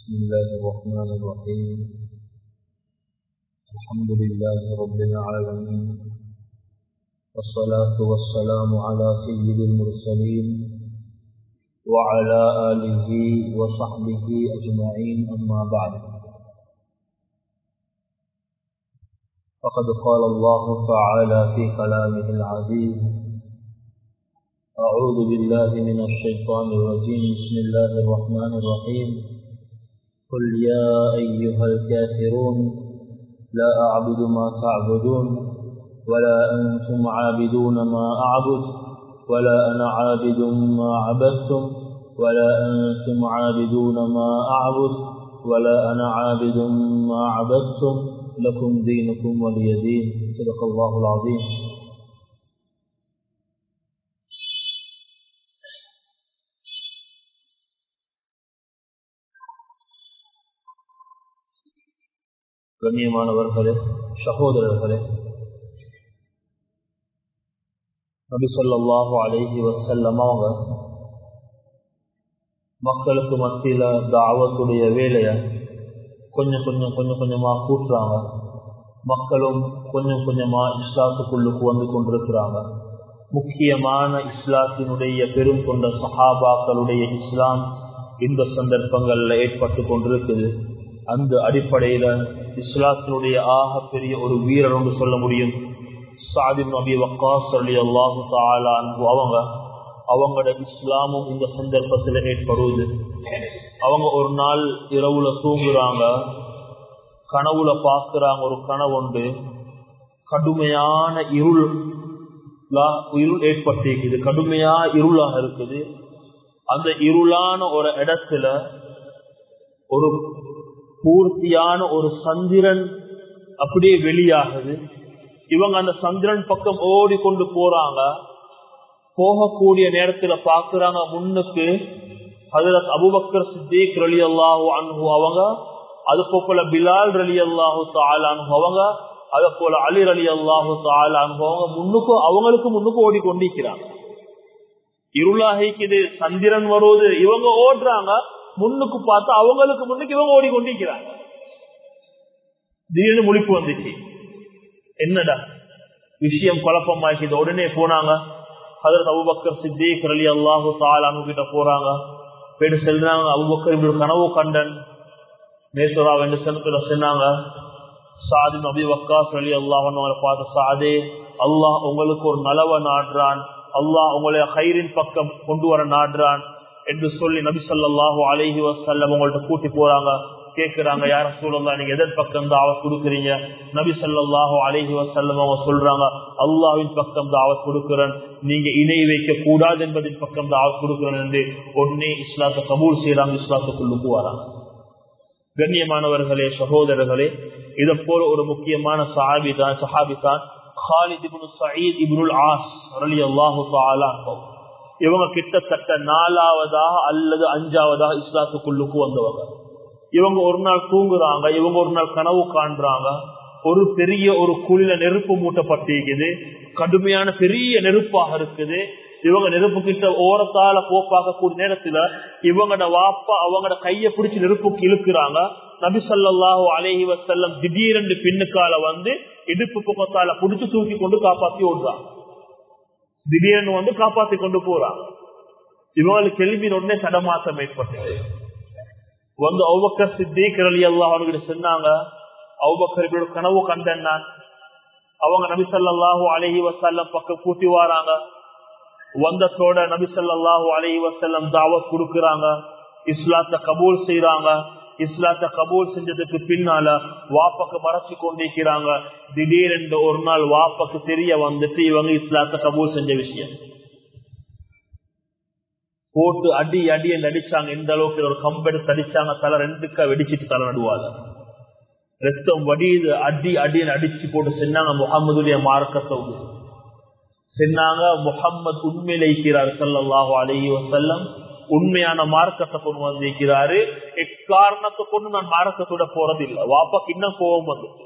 بسم الله الرحمن الرحيم الحمد لله رب العالمين والصلاة والسلام على سيد المرسلين وعلى آله وصحبه أجمعين أما بعد فقد قال الله تعالى في كلامه العزيز أعوذ بالله من الشيطان الرجيم بسم الله الرحمن الرحيم قل يا أيها الكافرون لا أعبد ما تعبدون ولا أنتم عابدون ما أعبد ولا أنا عابد ما عبدتم ولا أنتم عابدون ما أعبد ولا أنا عابد ما عبدتم لكم دينكم ولي دين صدق الله العظيم கண்ணியமானவர்களே சகோதரர்களே நபி சொல்லாஹு அலைஹி வசல்லம் அவங்க மக்களுக்கு மத்தியில தாவத்துடைய வேலைய கொஞ்சம் கொஞ்சம் கொஞ்சம் கொஞ்சமா கூட்டுறாங்க மக்களும் கொஞ்சம் கொஞ்சமா இஸ்லாத்துக்குள்ளுக்கு வந்து கொண்டிருக்கிறாங்க முக்கியமான இஸ்லாத்தினுடைய பெரும் கொண்ட சஹாபாக்களுடைய இஸ்லாம் இந்த சந்தர்ப்பங்கள்ல ஏற்பட்டு கொண்டிருக்குது அந்த அடிப்படையில இஸ்லாத்தினுடைய ஆக பெரிய ஒரு வீரர் என்று சொல்ல முடியும் சாதிப் நபி வக்காஸ் அலி அல்லாஹு தாலா அவங்க அவங்களோட இஸ்லாமும் இந்த சந்தர்ப்பத்தில் ஏற்படுவது அவங்க ஒரு நாள் இரவுல தூங்குறாங்க கனவுல பார்க்கிறாங்க ஒரு கனவுண்டு கடுமையான இருள் இருள் ஏற்பட்டிருக்குது கடுமையா இருளாக இருக்குது அந்த இருளான ஒரு இடத்துல ஒரு பூர்த்தியான ஒரு சந்திரன் அப்படியே வெளியாகுது இவங்க அந்த சந்திரன் பக்கம் ஓடி கொண்டு போறாங்க போகக்கூடிய நேரத்துல பாக்குறாங்க முன்னுக்கு அதுல அபுபக்கர் சித்திக் ரலி அல்லாஹு அன்பு அவங்க அது போல பிலால் ரலி அல்லாஹு தாலானு அவங்க அது போல அலி ரலி அல்லாஹு தாலானு அவங்க முன்னுக்கும் அவங்களுக்கு முன்னுக்கு ஓடி கொண்டிருக்கிறாங்க இருளாகிக்குது சந்திரன் வருவது இவங்க ஓடுறாங்க முன்னுக்கு பார்த்தா அவங்களுக்கு முன்னுக்கு இவங்க ஓடிக்கொண்டிருக்கிறாங்க திடீர்னு முழிப்பு வந்துச்சு என்னடா விஷயம் குழப்பமாக்கிது உடனே போனாங்க அதற்கு அபுபக்கர் சித்திக் அலி அல்லாஹு தாலானு கிட்ட போறாங்க போயிட்டு செல்றாங்க அபுபக்கர் இப்படி கனவு கண்டன் நேசுரா என்று செலுத்துல சொன்னாங்க சாதி நபி வக்காஸ் அலி அல்லாஹ் பார்த்த சாதே அல்லாஹ் உங்களுக்கு ஒரு நலவை நாடுறான் அல்லாஹ் உங்களை ஹைரின் பக்கம் கொண்டு வர நாடுறான் என்று சொல்லி நபி சொல்லாஹு அலஹி வசல்லம் உங்கள்ட்ட கூட்டி போறாங்க கேட்கிறாங்க யார சூழல்லா நீங்க எதன் பக்கம் தாவத் கொடுக்குறீங்க நபி சொல்லாஹு அலஹி வசல்லம் அவங்க சொல்றாங்க அல்லாவின் பக்கம் தாவத் கொடுக்கிறேன் நீங்க இணை வைக்க கூடாது என்பதின் பக்கம் தாவத் கொடுக்கிறேன் என்று உடனே இஸ்லாத்தை கபூல் செய்யறாங்க இஸ்லாத்துக்குள்ளுக்கு வராங்க கண்ணியமானவர்களே சகோதரர்களே இதை போல ஒரு முக்கியமான சஹாபி தான் சஹாபி தான் Khalid ibn Saeed ibnul As ரலியல்லாஹு தஆலா இவங்க கிட்டத்தட்ட நாலாவதாக அல்லது அஞ்சாவதாக இஸ்லாத்துக்குள்ளுக்கு வந்தவங்க இவங்க ஒரு நாள் தூங்குறாங்க இவங்க ஒரு நாள் கனவு காண்றாங்க ஒரு பெரிய ஒரு குளிர நெருப்பு மூட்டப்பட்டிருக்குது கடுமையான பெரிய நெருப்பாக இருக்குது இவங்க நெருப்பு கிட்ட ஓரத்தால போப்பாக்கக்கூடிய நேரத்துல இவங்கட வாப்பா அவங்களோட கைய பிடிச்சு நெருப்புக்கு இழுக்கிறாங்க நபிசல்லாஹு அலேஹி வசல்லம் திடீரென்று பின்னுக்கால வந்து இடுப்பு பக்கத்தால பிடிச்சு தூக்கி கொண்டு காப்பாத்தி ஓடுறாங்க திடீர்னு வந்து காப்பாத்தி கொண்டு போறாங்க இவங்களுக்கு கேள்வி உடனே தடமாற்றம் ஏற்பட்டது வந்து அவுபக்கர் சித்திக் அலி அல்லாஹ் அவர்கிட்ட சொன்னாங்க அவுபக்கர் இப்படி கனவு கண்டன் நான் அவங்க நபிசல்லாஹு அலஹி வசல்லம் பக்கம் கூட்டி வராங்க வந்தத்தோட நபிசல்லாஹு அலஹி வசல்லம் தாவத் கொடுக்கறாங்க இஸ்லாத்தை கபூல் செய்யறாங்க இஸ்லாத்தை கபூல் செஞ்சதுக்கு பின்னால வாப்பக்கு மறைச்சு கொண்டிருக்கிறாங்க திடீரென்று ஒரு நாள் வாப்பக்கு தெரிய வந்துட்டு இவங்க இஸ்லாத்தை கபூல் செஞ்ச விஷயம் போட்டு அடி அடி என்று அடிச்சாங்க எந்த அளவுக்கு ஒரு கம்பெடுத்து அடிச்சாங்க தலை ரெண்டுக்கா வெடிச்சிட்டு தலை நடுவாங்க ரத்தம் வடியுது அடி அடின்னு அடிச்சு போட்டு சொன்னாங்க முகமதுடைய மார்க்கத்தை சொன்னாங்க முகம்மது உண்மையில இருக்கிறார் சல்லாஹூ அலஹி வசல்லம் உண்மையான மார்க்கத்தை கொண்டு வந்திருக்கிறாரு எக்காரணத்தை கொண்டு நான் மார்க்கத்தோட போறதில்லை வாப்பாக்கு இன்னும் கோபம் வந்துச்சு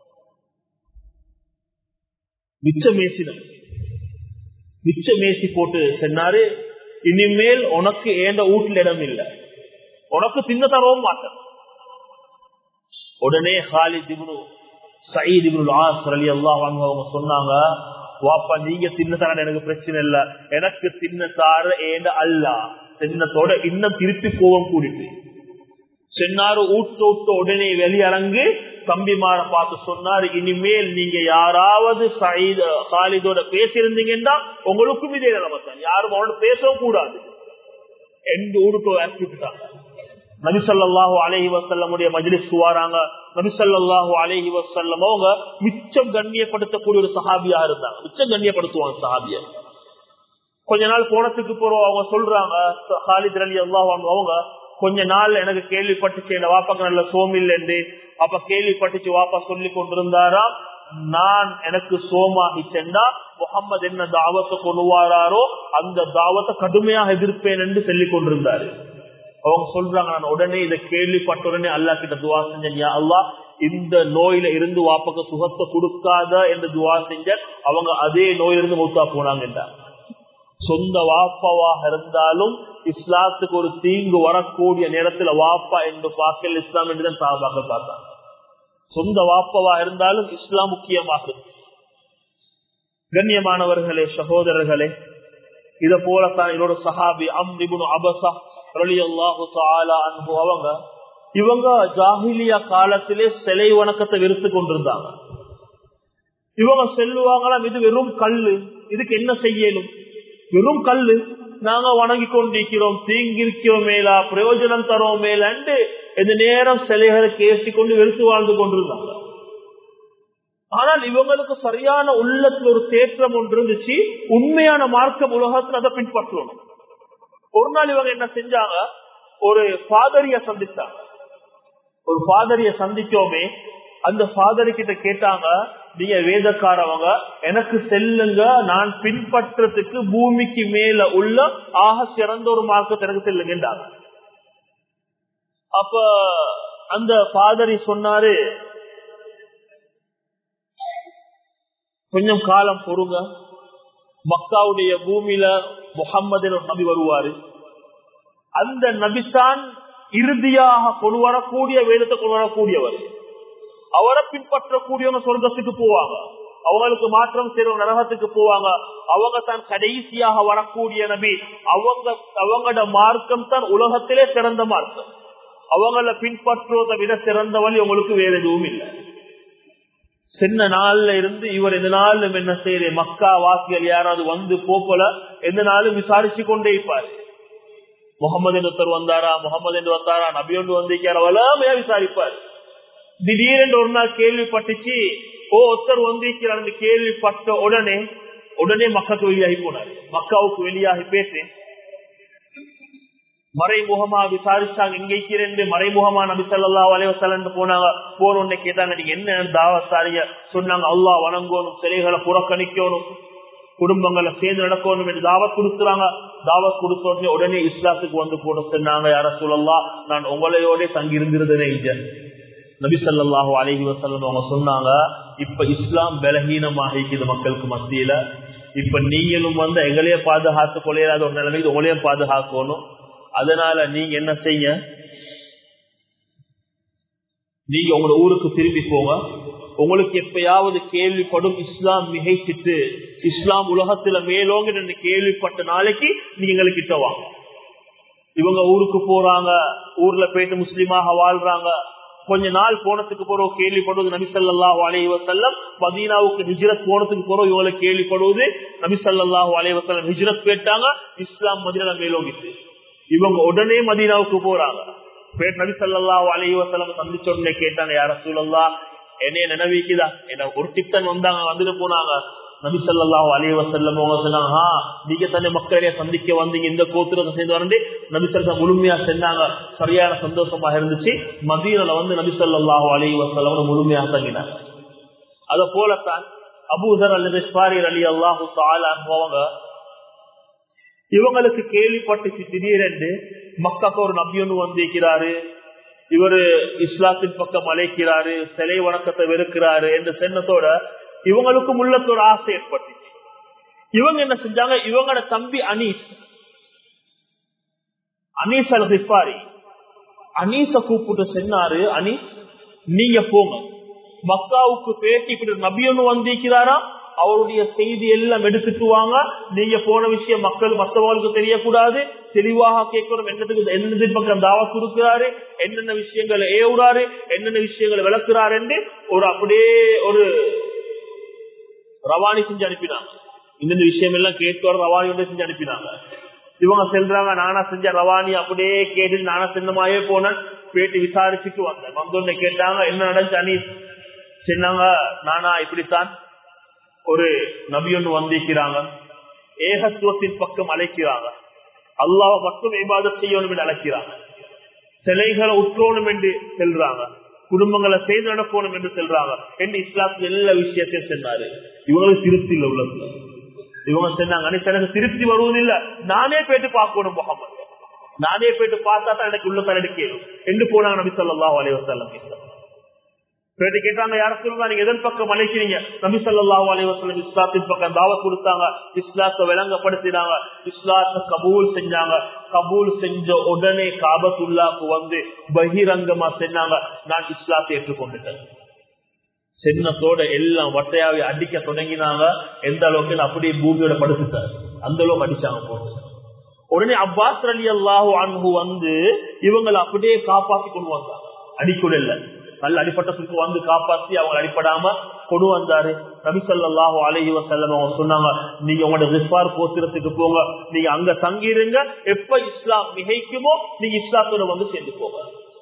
மிச்சமேசின மிச்சமேசி போட்டு சொன்னாரு இனிமேல் உனக்கு ஏண்ட வீட்டுல இடம் இல்லை உனக்கு தின்ன தரவும் மாட்டேன் உடனே Khalid ibn Saeed ibn As ரலியல்லாஹு அன்ஹு அவங்க சொன்னாங்க வாப்பா நீங்க தின்னதான எனக்கு பிரச்சனை இல்ல எனக்கு தின்னத்தார ஏண்ட அல்ல சின்னத்தோட இன்னும் திருப்பி கோவம் கூடிட்டு சென்னாரு ஊட்டு விட்டு உடனே வெளியரங்கு தம்பிமார பார்த்து சொன்னாரு இனிமேல் நீங்க யாராவது சயீத் ஹாலிதோட பேசியிருந்தீங்கன்னா உங்களுக்கும் இதே நிலைமை தான் யாரும் அவனோட பேசவும் கூடாது என்று ஊருக்கு விட்டுட்டாங்க நபிசல்லாஹு அலஹி வசல்லமுடைய மஜ்லிஸ்க்கு வராங்க நபிசல்லாஹு அலஹி வசல்லம் அவங்க மிச்சம் கண்ணியப்படுத்தக்கூடிய ஒரு சஹாபியா இருந்தாங்க மிச்சம் கண்ணியப்படுத்துவாங்க சஹாபிய கொஞ்ச நாள் போனதுக்கு போறோம் அவங்க சொல்றாங்க ஹாலித் அலி அல்லாஹ் அவங்க கொஞ்ச நாள் எனக்கு கேள்விப்பட்டுச்சு என் வாப்பாக்கு நல்ல சோமில் என்று அப்ப கேள்விப்பட்டுச்சு வாப்பா சொல்லி கொண்டிருந்தாராம் நான் எனக்கு சோமாகி சென்றா முகம்மது என்ன தாவத்தை கொண்டுவாரோ அந்த தாவத்தை கடுமையாக எதிர்ப்பேன் என்று சொல்லிக் கொண்டிருந்தாரு அவங்க சொல்றாங்க நான் உடனே இதை கேள்விப்பட்ட உடனே அல்லா கிட்ட துவா செஞ்சேன் அல்லா இந்த நோயில இருந்து வாப்பக்கு சுகத்தை கொடுக்காத என்று துவா செஞ்ச அவங்க அதே நோயிலிருந்து மூத்தா போனாங்க சொந்த வாப்பாவாக இருந்தாலும் இஸ்லாத்துக்கு ஒரு தீங்கு வரக்கூடிய நேரத்துல வாப்பா என்று பார்க்கல் இஸ்லாம் என்றுதான் சாபாக பார்த்தாங்க சொந்த வாப்பவா இருந்தாலும் இஸ்லாம் முக்கியமாக இருந்துச்சு கண்ணியமானவர்களே சகோதரர்களே இத போலத்தான் என்னோட சஹாபி அம்ரிபுன் அபசா அவங்க இவங்க ஜாகிலியா காலத்திலே சிலை வணக்கத்தை வெறுத்து கொண்டிருந்தாங்க இவங்க செல்லுவாங்களாம் இது வெறும் கல்லு இதுக்கு என்ன செய்யணும் வெறும் கல்லு நாங்க வணங்கி கொண்டிருக்கிறோம் தீங்கிருக்கிறோம் மேலா பிரயோஜனம் தரோம் மேலண்டு இந்த நேரம் சிலைகளை கேசிக்கொண்டு வெறுத்து வாழ்ந்து கொண்டிருந்தாங்க ஆனால் இவங்களுக்கு சரியான உள்ளத்துல ஒரு தேற்றம் ஒன்று இருந்துச்சு உண்மையான மார்க்கம் உலகத்துல அதை பின்பற்றணும் ஒரு நாள் இவங்க என்ன செஞ்சாங்க ஒரு ஃபாதரிய சந்திச்சாங்க ஒரு ஃபாதரிய சந்திச்சோமே அந்த ஃபாதரி கிட்ட கேட்டாங்க நீங்க வேதக்காரவங்க எனக்கு செல்லுங்க நான் பின்பற்றதுக்கு பூமிக்கு மேல உள்ள ஆக சிறந்த ஒரு மார்க்கத்தை எனக்கு செல்லுங்கன்றாங்க அப்ப அந்த ஃபாதரி சொன்னாரு கொஞ்சம் காலம் பொறுங்க மக்காவுடைய பூமியில முகம்மது நபி வருவாரு அந்த நபித்தான் இறுதியாக கொண்டு வரக்கூடிய வேதத்தை கொண்டு வரக்கூடியவர் அவரை பின்பற்றக்கூடியவங்க சொர்க்கத்துக்கு போவாங்க அவங்களுக்கு மாற்றம் செய்யறவங்க நரகத்துக்கு போவாங்க அவங்க தான் கடைசியாக வரக்கூடிய நபி அவங்க அவங்களோட மார்க்கம் தான் உலகத்திலே சிறந்த மார்க்கம் அவங்கள பின்பற்றுவதை விட சிறந்த வழி உங்களுக்கு வேற எதுவும் இல்லை சின்ன நாள்ல இருந்து இவர் எந்த நாளும் என்ன செய்யற மக்கா வாசிகள் யாராவது வந்து போப்பல எந்த நாளும் விசாரிச்சு கொண்டே இருப்பாரு முகமது என்று ஒருத்தர் வந்தாரா முகமது என்று வந்தாரா நபி ஒன்று வந்திருக்காரா வளமையா விசாரிப்பாரு திடீரென்று ஒரு நாள் கேள்விப்பட்டுச்சு ஓ ஒருத்தர் வந்திருக்கிறார் கேள்விப்பட்ட உடனே உடனே மக்காவுக்கு வெளியாகி போனாரு மக்காவுக்கு வெளியாகி பேசு மறைமுகமா விசாரிச்சாங்க இங்க இருக்கிறேன் மறைமுகமா நபி சொல்லா வலைவசலன்னு போனாங்க போன உடனே கேட்டாங்க நீங்க என்ன தாவத்தாரிய சொன்னாங்க அல்லா வணங்கணும் சிலைகளை புறக்கணிக்கணும் குடும்பங்களை சேர்ந்து நடக்கணும் என்று தாவத் கொடுக்குறாங்க தாவத் கொடுத்த உடனே உடனே இஸ்லாத்துக்கு வந்து போட சொன்னாங்க யார சொல்லலாம் நான் உங்களையோட தங்கி இருந்திருந்ததே இங்க நபி சொல்லாஹு அலஹி வசல்லம் அவங்க சொன்னாங்க இப்ப இஸ்லாம் பலகீனமாக இருக்குது மக்களுக்கு மத்தியில இப்ப நீங்களும் வந்து எங்களையே பாதுகாத்து கொள்ளையாத ஒரு நிலைமைக்கு உங்களையும் பாதுகாக்கணும் அதனால நீங்க என்ன செய்ய நீங்க உங்களோட ஊருக்கு திரும்பி போங்க உங்களுக்கு எப்பயாவது கேள்விப்படும் இஸ்லாம் மிகைச்சிட்டு இஸ்லாம் உலகத்துல மேலோங்க கேள்விப்பட்ட நாளைக்கு நீங்க எங்களுக்கு கிட்ட வாங்க இவங்க ஊருக்கு போறாங்க ஊர்ல போயிட்டு முஸ்லீமாக வாழ்றாங்க கொஞ்ச நாள் போனதுக்கு போறோம் கேள்விப்படுவது நபிசல்லாஹு அலைவசல்லம் மதீனாவுக்கு ஹிஜ்ரத் போனதுக்கு போறோம் இவங்களை கேள்விப்படுவது நபிசல்லாஹு அலைவசல்லம் ஹிஜ்ரத் போயிட்டாங்க இஸ்லாம் மதினா மேலோங்கிட்டு இவங்க உடனே மதீனாவுக்கு போறாங்க நபி சல்லா அலைவசலம் சந்திச்ச உடனே கேட்டாங்க யார சூழல்லா என்னைய நினைவிக்குதா என்ன ஒரு டிப்டன் வந்தாங்க வந்துட்டு போனாங்க நபி சல்லாஹூ அலைவசல்லம் அவங்க சொன்னாங்க நீங்க தன்னை மக்களையே சந்திக்க வந்தீங்க இந்த கோத்திரத்தை சேர்ந்து வந்து நபி சொல்லா முழுமையா செஞ்சாங்க சரியான சந்தோஷமாக இருந்துச்சு மதீனில வந்து நபி சொல்லாஹூ அலைவசல்லம் முழுமையாக தங்கினாங்க அத போலத்தான் அபூதர் அல்லது அலி அல்லாஹு அவங்க இவங்களுக்கு கேள்விப்பட்டுச்சு திடீரென்று மக்காக்கு ஒரு நபி ஒன்று வந்திருக்கிறாரு இவரு இஸ்லாத்தின் பக்கம் அழைக்கிறாரு சிலை வணக்கத்தை வெறுக்கிறாரு என்ற சென்னத்தோட இவங்களுக்கும் உள்ளத்தோட ஆசை ஏற்பட்டுச்சு இவங்க என்ன செஞ்சாங்க இவங்களோட தம்பி அனீஸ் அனீஸ் அல் ஹிஃபாரி அனீஸ கூப்பிட்டு சொன்னாரு அனீஸ் நீங்க போங்க மக்காவுக்கு பேட்டி இப்படி நபி ஒண்ணு வந்திருக்கிறாரா அவருடைய செய்தி எல்லாம் எடுத்துட்டு வாங்க நீங்க போன விஷயம் மக்கள் மற்றவர்களுக்கு தெரியக்கூடாது தெளிவாக கேட்கணும் என்னதுக்கு என்னது பக்கம் தாவா கொடுக்கிறாரு என்னென்ன விஷயங்களை ஏவுறாரு என்னென்ன விஷயங்களை விளக்குறாரு என்று ஒரு அப்படியே ஒரு ரவானி செஞ்சு அனுப்பினாங்க இந்த விஷயம் எல்லாம் கேட்டு வர ரவானி ஒன்று செஞ்சு அனுப்பினாங்க இவங்க செல்றாங்க நானா செஞ்ச ரவானி அப்படியே கேட்டு நானா சின்னமாவே போனேன் பேட்டி விசாரிச்சுட்டு வந்தேன் வந்தோடனே கேட்டாங்க என்ன நடந்துச்சு அனி சொன்னாங்க நானா இப்படித்தான் ஒரு நபி ஒன்று வந்திருக்கிறாங்க ஏகத்துவத்தின் பக்கம் அழைக்கிறாங்க அல்லாஹ் மட்டும் ஏபாத செய்யணும் என்று அழைக்கிறாங்க சிலைகளை உற்றோணும் என்று செல்றாங்க குடும்பங்களை செய்து நடக்கணும் என்று செல்றாங்க என்று இஸ்லாத்துல எல்லா விஷயத்தையும் சொன்னாரு இவங்களுக்கு திருப்தி இல்லை உள்ளத்துல இவங்க சொன்னாங்க அன்னைக்கு எனக்கு திருப்தி வருவதில்லை நானே போயிட்டு பார்க்கணும் முகமது நானே போயிட்டு பார்த்தா தான் எனக்கு உள்ள தரடிக்கணும் என்று போனாங்க நபி சொல்லா அலைவசல்லம் கேட்டு கேட்டாங்க யார சொல்லுங்க நீங்க எதன் பக்கம் அழைக்கிறீங்க நபி சொல்லா அலைவசல்லம் இஸ்லாத்தின் பக்கம் தாவ கொடுத்தாங்க இஸ்லாத்தை விளங்கப்படுத்தினாங்க இஸ்லாத்தை கபூல் செஞ்சாங்க கபூல் செஞ்ச உடனே காபத்துல்லாக்கு வந்து பகிரங்கமா செஞ்சாங்க நான் இஸ்லாத்தை ஏற்றுக்கொண்டுட்டேன் சின்னத்தோட எல்லாம் வட்டையாவை அடிக்க தொடங்கினாங்க எந்த அளவுக்கு அப்படியே பூமியோட படுத்துட்டார் அந்த அளவுக்கு அடிச்சாங்க போட்டு உடனே அப்பாஸ் அலி அல்லாஹு அன்பு வந்து இவங்களை அப்படியே காப்பாத்தி கொண்டு வந்தாங்க அடிக்கூட இல்ல நல்ல அடிப்பட்ட சுருக்கு வந்து காப்பாத்தி அவங்க அடிப்படாம கொண்டு வந்தாரு நபிசல்லாஹு அலஹி வசல்லம் அவங்க சொன்னாங்க நீங்க உங்களோட ரிஃபார் கோத்திரத்துக்கு போங்க நீங்க அங்க தங்கிருங்க எப்ப இஸ்லாம் மிகைக்குமோ நீங்க இஸ்லாத்தோட வந்து சேர்ந்து போங்க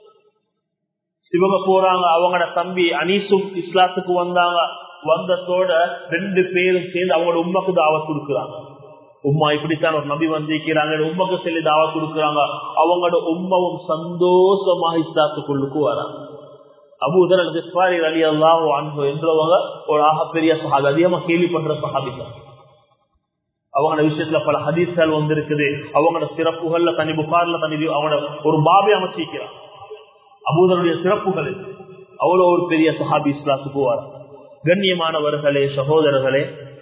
இவங்க போறாங்க அவங்களோட தம்பி அனீசும் இஸ்லாத்துக்கு வந்தாங்க வந்ததோட ரெண்டு பேரும் சேர்ந்து அவங்களோட உண்மைக்கு தாவ கொடுக்குறாங்க உம்மா இப்படித்தான் ஒரு நபி வந்திருக்கிறாங்க உண்மைக்கு சொல்லி தாவா கொடுக்குறாங்க அவங்களோட உண்மவும் சந்தோஷமாக இஸ்லாத்துக்குள்ளுக்கு வராங்க அபூதர் அலி அலி அல்லாஹ் அன்பு என்றவங்க ஒரு ஆகப்பெரிய சஹாபி அதிகமா கேள்விப்படுற சஹாபிதான் அவங்களோட விஷயத்துல பல ஹதீஸ்கள் வந்திருக்குது அவங்களோட சிறப்புகள்ல தனி புகார்ல தனி அவங்களோட ஒரு பாபி அமைச்சிக்கிறான் அபூதருடைய சிறப்புகள் அவ்வளவு ஒரு பெரிய சஹாபி இஸ்லாத்துக்கு போவார் கண்ணியமானவர்களே சகோதரர்களே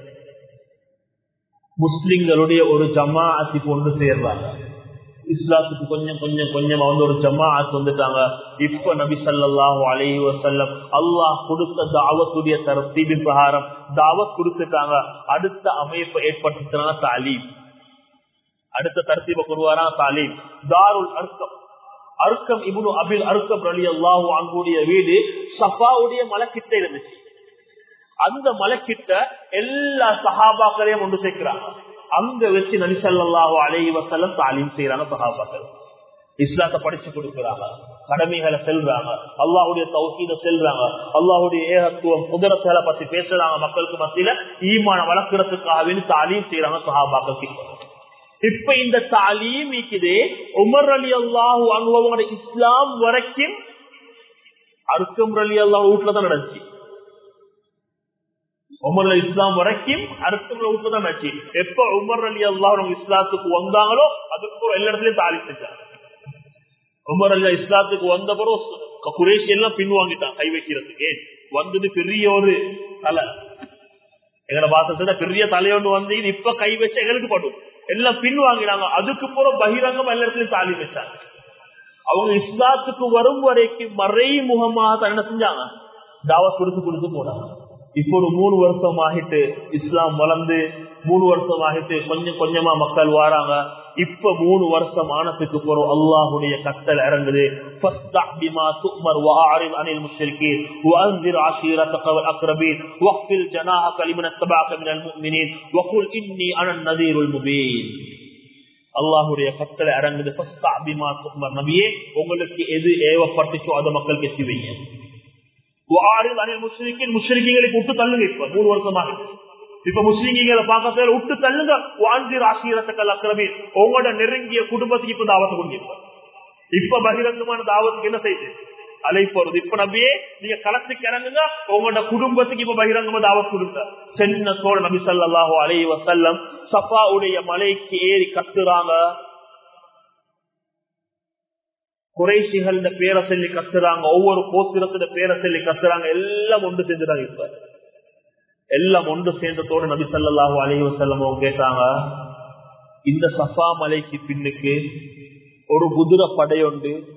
முஸ்லிம்களுடைய ஒரு ஜமாஅத்தி கொண்டு சேர்றாங்க இஸ்லாத்துக்கு கொஞ்சம் கொஞ்சம் கொஞ்சம் வந்து ஒரு ஜமாஅத் வந்துட்டாங்க இப்ப நபி சல்லாஹூ அலஹி வசல்லம் அல்லாஹ் கொடுத்த தாவத்துடைய தரத்தீபின் பிரகாரம் தாவத் கொடுத்துட்டாங்க அடுத்த அமைப்பை ஏற்படுத்தினாங்க தாலீம் அடுத்த தரத்தீப கொண்டுவாரா தாலீம் தாருல் அர்த்தம் அர்க்கம் இபுனு அபில் அர்க்கம் அலி அல்லாஹு அங்குடைய வீடு சஃபாவுடைய மலைக்கிட்ட இருந்துச்சு அந்த மலைக்கிட்ட எல்லா சஹாபாக்களையும் ஒன்று சேர்க்கிறாங்க அங்க வச்சு நபிசல்லாஹு அலஹி வசல்லம் தாலீம் செய்யறாங்க சஹாபாக்கள் இஸ்லாத்தை படிச்சு கொடுக்கிறாங்க கடமைகளை செல்றாங்க அல்லாஹுடைய தௌஹீத செல்றாங்க அல்லாஹுடைய ஏகத்துவம் குதிரத்தை பத்தி பேசுறாங்க மக்களுக்கு மத்தியில ஈமான வளர்க்கறதுக்காக தாலீம் செய்யறாங்க சஹாபாக்கள் கிட்ட இப்ப இந்த தாலீம் இருக்குது உமர் அலி அல்லாஹூ அனுபவங்களோட இஸ்லாம் வரைக்கும் அருக்கம் அலி அல்லாஹ் வீட்டுல தான் நடந்துச்சு உமர் அலி இஸ்லாம் வரைக்கும் அருக்கம் வீட்டுல தான் நடந்துச்சு எப்ப உமர் அலி அல்லாஹ் இஸ்லாத்துக்கு வந்தாங்களோ அதுக்கு எல்லா இடத்துலயும் தாலீம் செஞ்சாங்க உமர் அலி இஸ்லாத்துக்கு வந்த பிறகு குரேஷ் எல்லாம் பின்வாங்கிட்டான் கை வைக்கிறதுக்கு வந்தது பெரிய ஒரு தலை எங்களை பாசத்துல பெரிய தலையொன்று வந்து இப்ப கை வச்ச எங்களுக்கு படும் எல்லாம் பின்வாங்கினாங்க அதுக்கு பிறகு பகிரங்கம் எல்லாத்துலயும் தாலி வச்சாங்க அவங்க இஸ்லாத்துக்கு வரும் வரைக்கும் மறைமுகமாக என்ன செஞ்சாங்க தாவா கொடுத்து கொடுத்து போனாங்க இப்போ ஒரு மூணு வருஷம் ஆகிட்டு இஸ்லாம் வளர்ந்து மூணு வருஷம் ஆகிட்டு கொஞ்சம் கொஞ்சமா மக்கள் வாராங்க இப்ப மூணு வருஷம் ஆனதுக்கு போறோம் அல்லாஹுடைய கத்தல் இறங்குது அல்லாஹுடைய கத்தல் இறங்குது நபியே உங்களுக்கு எது ஏவப்பட்டுச்சோ அதை மக்களுக்கு எத்தி வைங்க முஸ்லிம்களுக்கு விட்டு தள்ளுங்க இப்ப மூணு வருஷமாக இப்ப முஸ்லிம்களை பார்க்க விட்டு தள்ளுங்க வாழ்ந்து ராசியரத்துக்கள் அக்கிரமி உங்களோட நெருங்கிய குடும்பத்துக்கு இப்ப தாவத்து கொடுங்க இப்ப பகிரங்கமான தாவத்துக்கு என்ன செய்யுது அலை போறது இப்ப நம்பியே நீங்க களத்துக்கு இறங்குங்க உங்களோட குடும்பத்துக்கு இப்ப பகிரங்கமா தாவத் கொடுங்க சென்னத்தோட நபி சல்லாஹூ அலை வசல்லம் சஃபாவுடைய மலைக்கு ஏறி கத்துறாங்க குறைசிகள் இந்த பேரை சொல்லி கத்துறாங்க ஒவ்வொரு கோத்திரத்துல பேரை சொல்லி கத்துறாங்க எல்லாம் ஒன்று செஞ்சுறாங்க இப்ப எல்லாம் ஒன்று சேர்ந்ததோடு நபி சல்லாஹூ அலைஹி வசல்லம் அவங்க கேட்டாங்க இந்த சஃபா மலைக்கு பின்னுக்கு ஒரு குதிரை படையொண்டு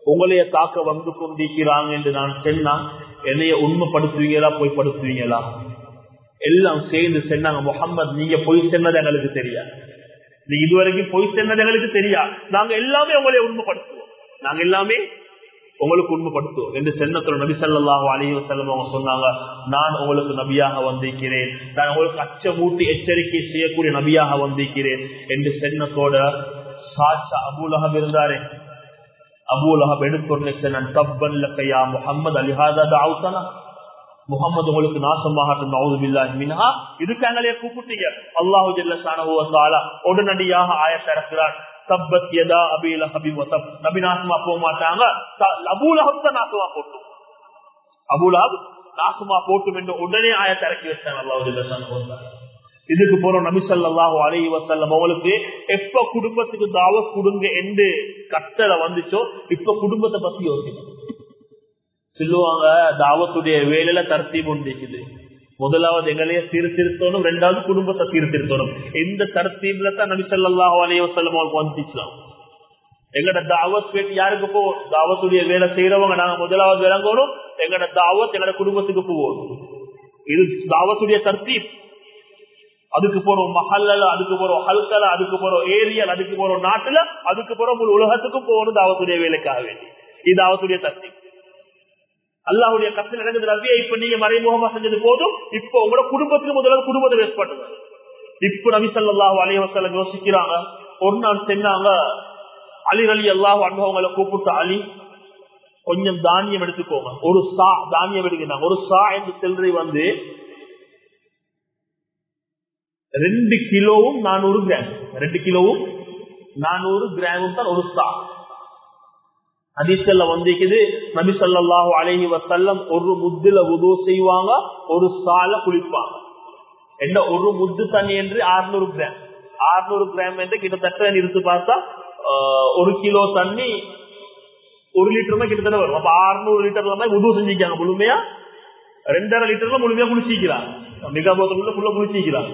உங்களைய தாக்க வந்து கொண்டிருக்கிறாங்க என்று நான் சொன்னா என்னைய உண்மைப்படுத்துவீங்களா போய் படுத்துவீங்களா எல்லாம் சேர்ந்து சொன்னாங்க முகம்மது நீங்க பொய் சொன்னது எங்களுக்கு தெரியாது நீ இதுவரைக்கும் பொய் சொன்னது எங்களுக்கு தெரியா நாங்க எல்லாமே உங்களை உண்மைப்படுத்துவோம் நாங்க எல்லாமே உங்களுக்கு உண்மைப்படுத்துவோம் என்று சென்னத்துல நபி சல்லாஹூ அலிஹி வசல்லம் அவங்க சொன்னாங்க நான் உங்களுக்கு நபியாக வந்திருக்கிறேன் நான் உங்களுக்கு அச்சமூட்டி எச்சரிக்கை செய்யக்கூடிய நபியாக வந்திருக்கிறேன் என்று சென்னத்தோட சாட்சா அபூலகம் இருந்தாரே அபூலகம் எடுத்தோடனே சொன்னான் தப்பன் லக்கையா முகமது அலிஹாதா தாவுத்தானா முகமது உங்களுக்கு நாசமாகட்டும் நவுது பில்லாஹி மின்ஹா இதுக்கு எங்களையே கூப்பிட்டீங்க அல்லாஹு ஜல்ல ஷானஹு வ தஆலா உடனடியாக ஆயத் இறக்குறான் தப்பத் யதா அபீ லஹபி வ தப் நபி நாசமா போக மாட்டாங்க அபூ லஹப் தான் நாசமா போட்டும் அபூ லஹப் நாசமா போட்டும் என்று உடனே ஆயத் இறக்கி வச்சாங்க அல்லாஹு ஜல்ல ஷானஹு வ தஆலா இதுக்கு போறோம் நபி ஸல்லல்லாஹு அலைஹி வஸல்லம் அவங்களுக்கு எப்ப குடும்பத்துக்கு தாவத் கொடுங்க என்று கட்டளை வந்துச்சோ இப்ப குடும்பத்தை பத்தி யோசிக்கணும் சொல்லுவாங்க தாவத்துடைய வேலையில தர்த்தீப் உண்டிக்குது முதலாவது எங்களைய சீர்திருத்தணும் ரெண்டாவது குடும்பத்தை சீர்திருத்தணும் எந்த தர்த்தீப்ல தான் நபி ஸல்லல்லாஹு அலைஹி வஸல்லம் அவங்களுக்கு வந்துச்சுலாம் எங்கட தாவத் பேட்டி யாருக்கு போவோம் தாவத்துடைய வேலை செய்யறவங்க நாங்க முதலாவது விளங்கணும் எங்கட தாவத் எங்கட குடும்பத்துக்கு போவோம் இது தாவத்துடைய தர்த்தீப் அதுக்கு போறோம் மஹல்ல அதுக்கு போறோம் ஹல்கல அதுக்கு போறோம் ஏரியல் அதுக்கு போறோம் நாட்டுல அதுக்கு போறோம் முழு உலகத்துக்கும் போகணும் தாவத்துடைய வேலைக்காக வேண்டி இது தாவத்துடைய தர்த்தீப் அல்லாவுடைய கத்தில் நடக்குது ரவியா இப்ப நீங்க மறைமுகமா செஞ்சது போதும் இப்ப உங்களோட குடும்பத்துக்கு முதல்ல குடும்பத்தை வேஸ்ட் பண்ணுங்க இப்ப நபி சல்லாஹூ அலைவசல்லம் யோசிக்கிறாங்க ஒரு நாள் சென்னாங்க அலி அலி அல்லாஹ் அனுபவங்களை கூப்பிட்டு அலி கொஞ்சம் தானியம் எடுத்துக்கோங்க ஒரு சா தானியம் எடுக்கிறாங்க ஒரு சா என்று செல்றி வந்து ரெண்டு கிலோவும் நானூறு கிராம் ரெண்டு கிலோவும் நானூறு கிராமும் தான் ஒரு சா ஹதீஸ்ல வந்திருக்குது நபி சொல்லாஹு அலஹி வசல்லம் ஒரு முத்துல உதவு செய்வாங்க ஒரு சால குளிப்பாங்க என்ன ஒரு முத்து தண்ணி என்று அறுநூறு கிராம் அறுநூறு கிராம் என்று கிட்டத்தட்ட நிறுத்து பார்த்தா ஒரு கிலோ தண்ணி ஒரு லிட்டர் தான் கிட்டத்தட்ட வரும் அப்ப அறுநூறு லிட்டர்ல தான் உதவு செஞ்சுக்காங்க முழுமையா ரெண்டரை லிட்டர்ல முழுமையா குளிச்சிக்கிறாங்க மிக ஃபுல்லா குளிச்சிக்கிறாங்க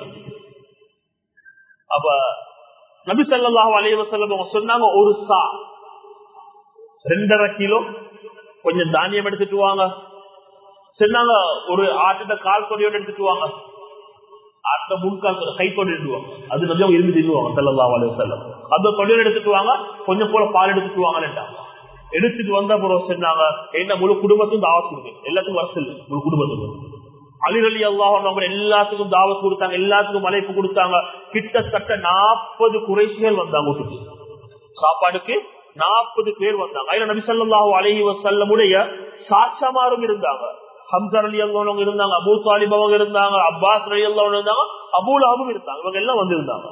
அப்ப நபி சொல்லாஹு அலஹி வசல்லம் சொன்னாங்க ஒரு சா ரெண்டரை கிலோ கொஞ்சம் தானியம் எடுத்துட்டு வாங்க சொன்னாங்க ஒரு ஆட்டிட்ட கால் கொடியோட எடுத்துட்டு வாங்க ஆட்ட முன்கால் கைத்தோடு எடுத்துவாங்க அது கொஞ்சம் இருந்து தின்னுவாங்க செல்லல்லா அலைய செல்லம் அந்த தொழில் எடுத்துட்டு வாங்க கொஞ்சம் போல பால் எடுத்துட்டு வாங்கன்னுட்டாங்க எடுத்துட்டு வந்த அப்புறம் சொன்னாங்க என்ன முழு குடும்பத்துக்கும் தாவத் கொடுங்க எல்லாத்துக்கும் வரசல் முழு குடும்பத்துக்கும் அலிரலி அல்லாஹ் எல்லாத்துக்கும் தாவத் கொடுத்தாங்க எல்லாத்துக்கும் அழைப்பு கொடுத்தாங்க கிட்டத்தட்ட நாற்பது குறைசிகள் வந்தாங்க வீட்டுக்கு சாப்பாடுக்கு நாற்பது பேர் வந்தாங்க அதுல நபி சொல்லாஹு அலஹி வசல்லமுடைய சாட்சமாரும் இருந்தாங்க ஹம்சர் அலி அல்லவங்க இருந்தாங்க அபூ தாலிப் அவங்க இருந்தாங்க அப்பாஸ் அலி அல்லவங்க இருந்தாங்க அபூலாவும் இருந்தாங்க இவங்க எல்லாம் வந்திருந்தாங்க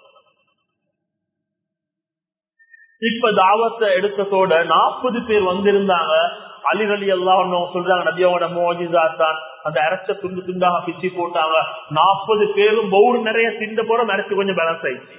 இப்ப தாவத்தை எடுத்ததோட நாற்பது பேர் வந்திருந்தாங்க அலி அலி எல்லாம் சொல்றாங்க நபியோட மோஜிசா தான் அந்த அரைச்ச துண்டு துண்டாக பிச்சு போட்டாங்க நாற்பது பேரும் பவுர் நிறைய திண்ட போற அரைச்சு கொஞ்சம் பேலன்ஸ் ஆயிடுச்சு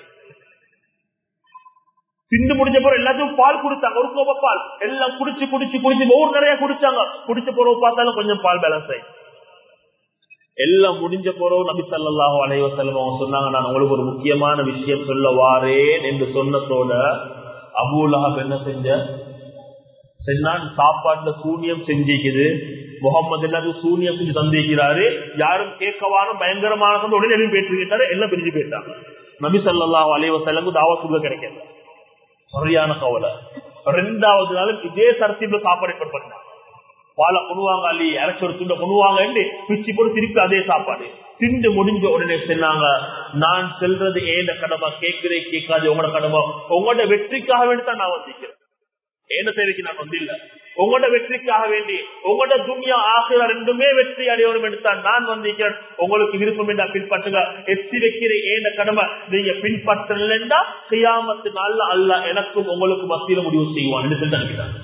திண்டு முடிஞ்ச போற எல்லாத்துக்கும் பால் கொடுத்தாங்க ஒரு கோப்ப பால் எல்லாம் குடிச்சு குடிச்சு குடிச்சு ஒவ்வொரு நிறைய குடிச்சாங்க குடிச்ச போறவ பார்த்தாலும் கொஞ்சம் பால் பேலன்ஸ் ஆயிடுச்சு எல்லாம் முடிஞ்ச போறோம் நபி சல்லாஹு அலைவசல்லம் அவங்க சொன்னாங்க நான் உங்களுக்கு ஒரு முக்கியமான விஷயம் சொல்ல வாரேன் என்று சொன்னதோட அபூலஹப் என்ன செஞ்ச சென்னான் சாப்பாட்டுல சூனியம் செஞ்சிக்குது முகமது எல்லாரும் சூனியம் செஞ்சு தந்திருக்கிறாரு யாரும் கேட்கவான பயங்கரமான உடனே எதுவும் போயிட்டு எல்லாம் பிரிஞ்சு போயிட்டாங்க நபி சல்லாஹு அலைவசல்லம் தாவத் கொடுக்க கிடைக்கல சரியான கவலை ரெண்டாவது நாளும் இதே சரத்தில சாப்பாடு ஏற்பாடு பண்ணாங்க பாலை கொண்டுவாங்க அள்ளி இறச்சி ஒரு துண்டை கொண்டுவாங்க பிச்சு போட்டு திருப்பி அதே சாப்பாடு திண்டு முடிஞ்ச உடனே சொன்னாங்க நான் செல்றது ஏன கடமை கேட்கிறே கேட்காது உங்களோட கடமை உங்களோட வெற்றிக்காக வேண்டி தான் நான் வந்திருக்கிறேன் ஏன தேவைக்கு நான் வந்தில்ல உங்களோட வெற்றிக்காக வேண்டி உங்களோட துணியா ஆகிற ரெண்டுமே வெற்றி அடையணும் என்று தான் நான் வந்திருக்கிறேன் உங்களுக்கு விருப்பம் என்றா பின்பற்றுங்க எத்தி வைக்கிற ஏன கடமை நீங்க பின்பற்றலண்டா செய்யாமத்து நாள்ல அல்ல எனக்கும் உங்களுக்கு மத்தியில முடிவு செய்வான் என்று சொல்லி அனுப்பிட்டாங்க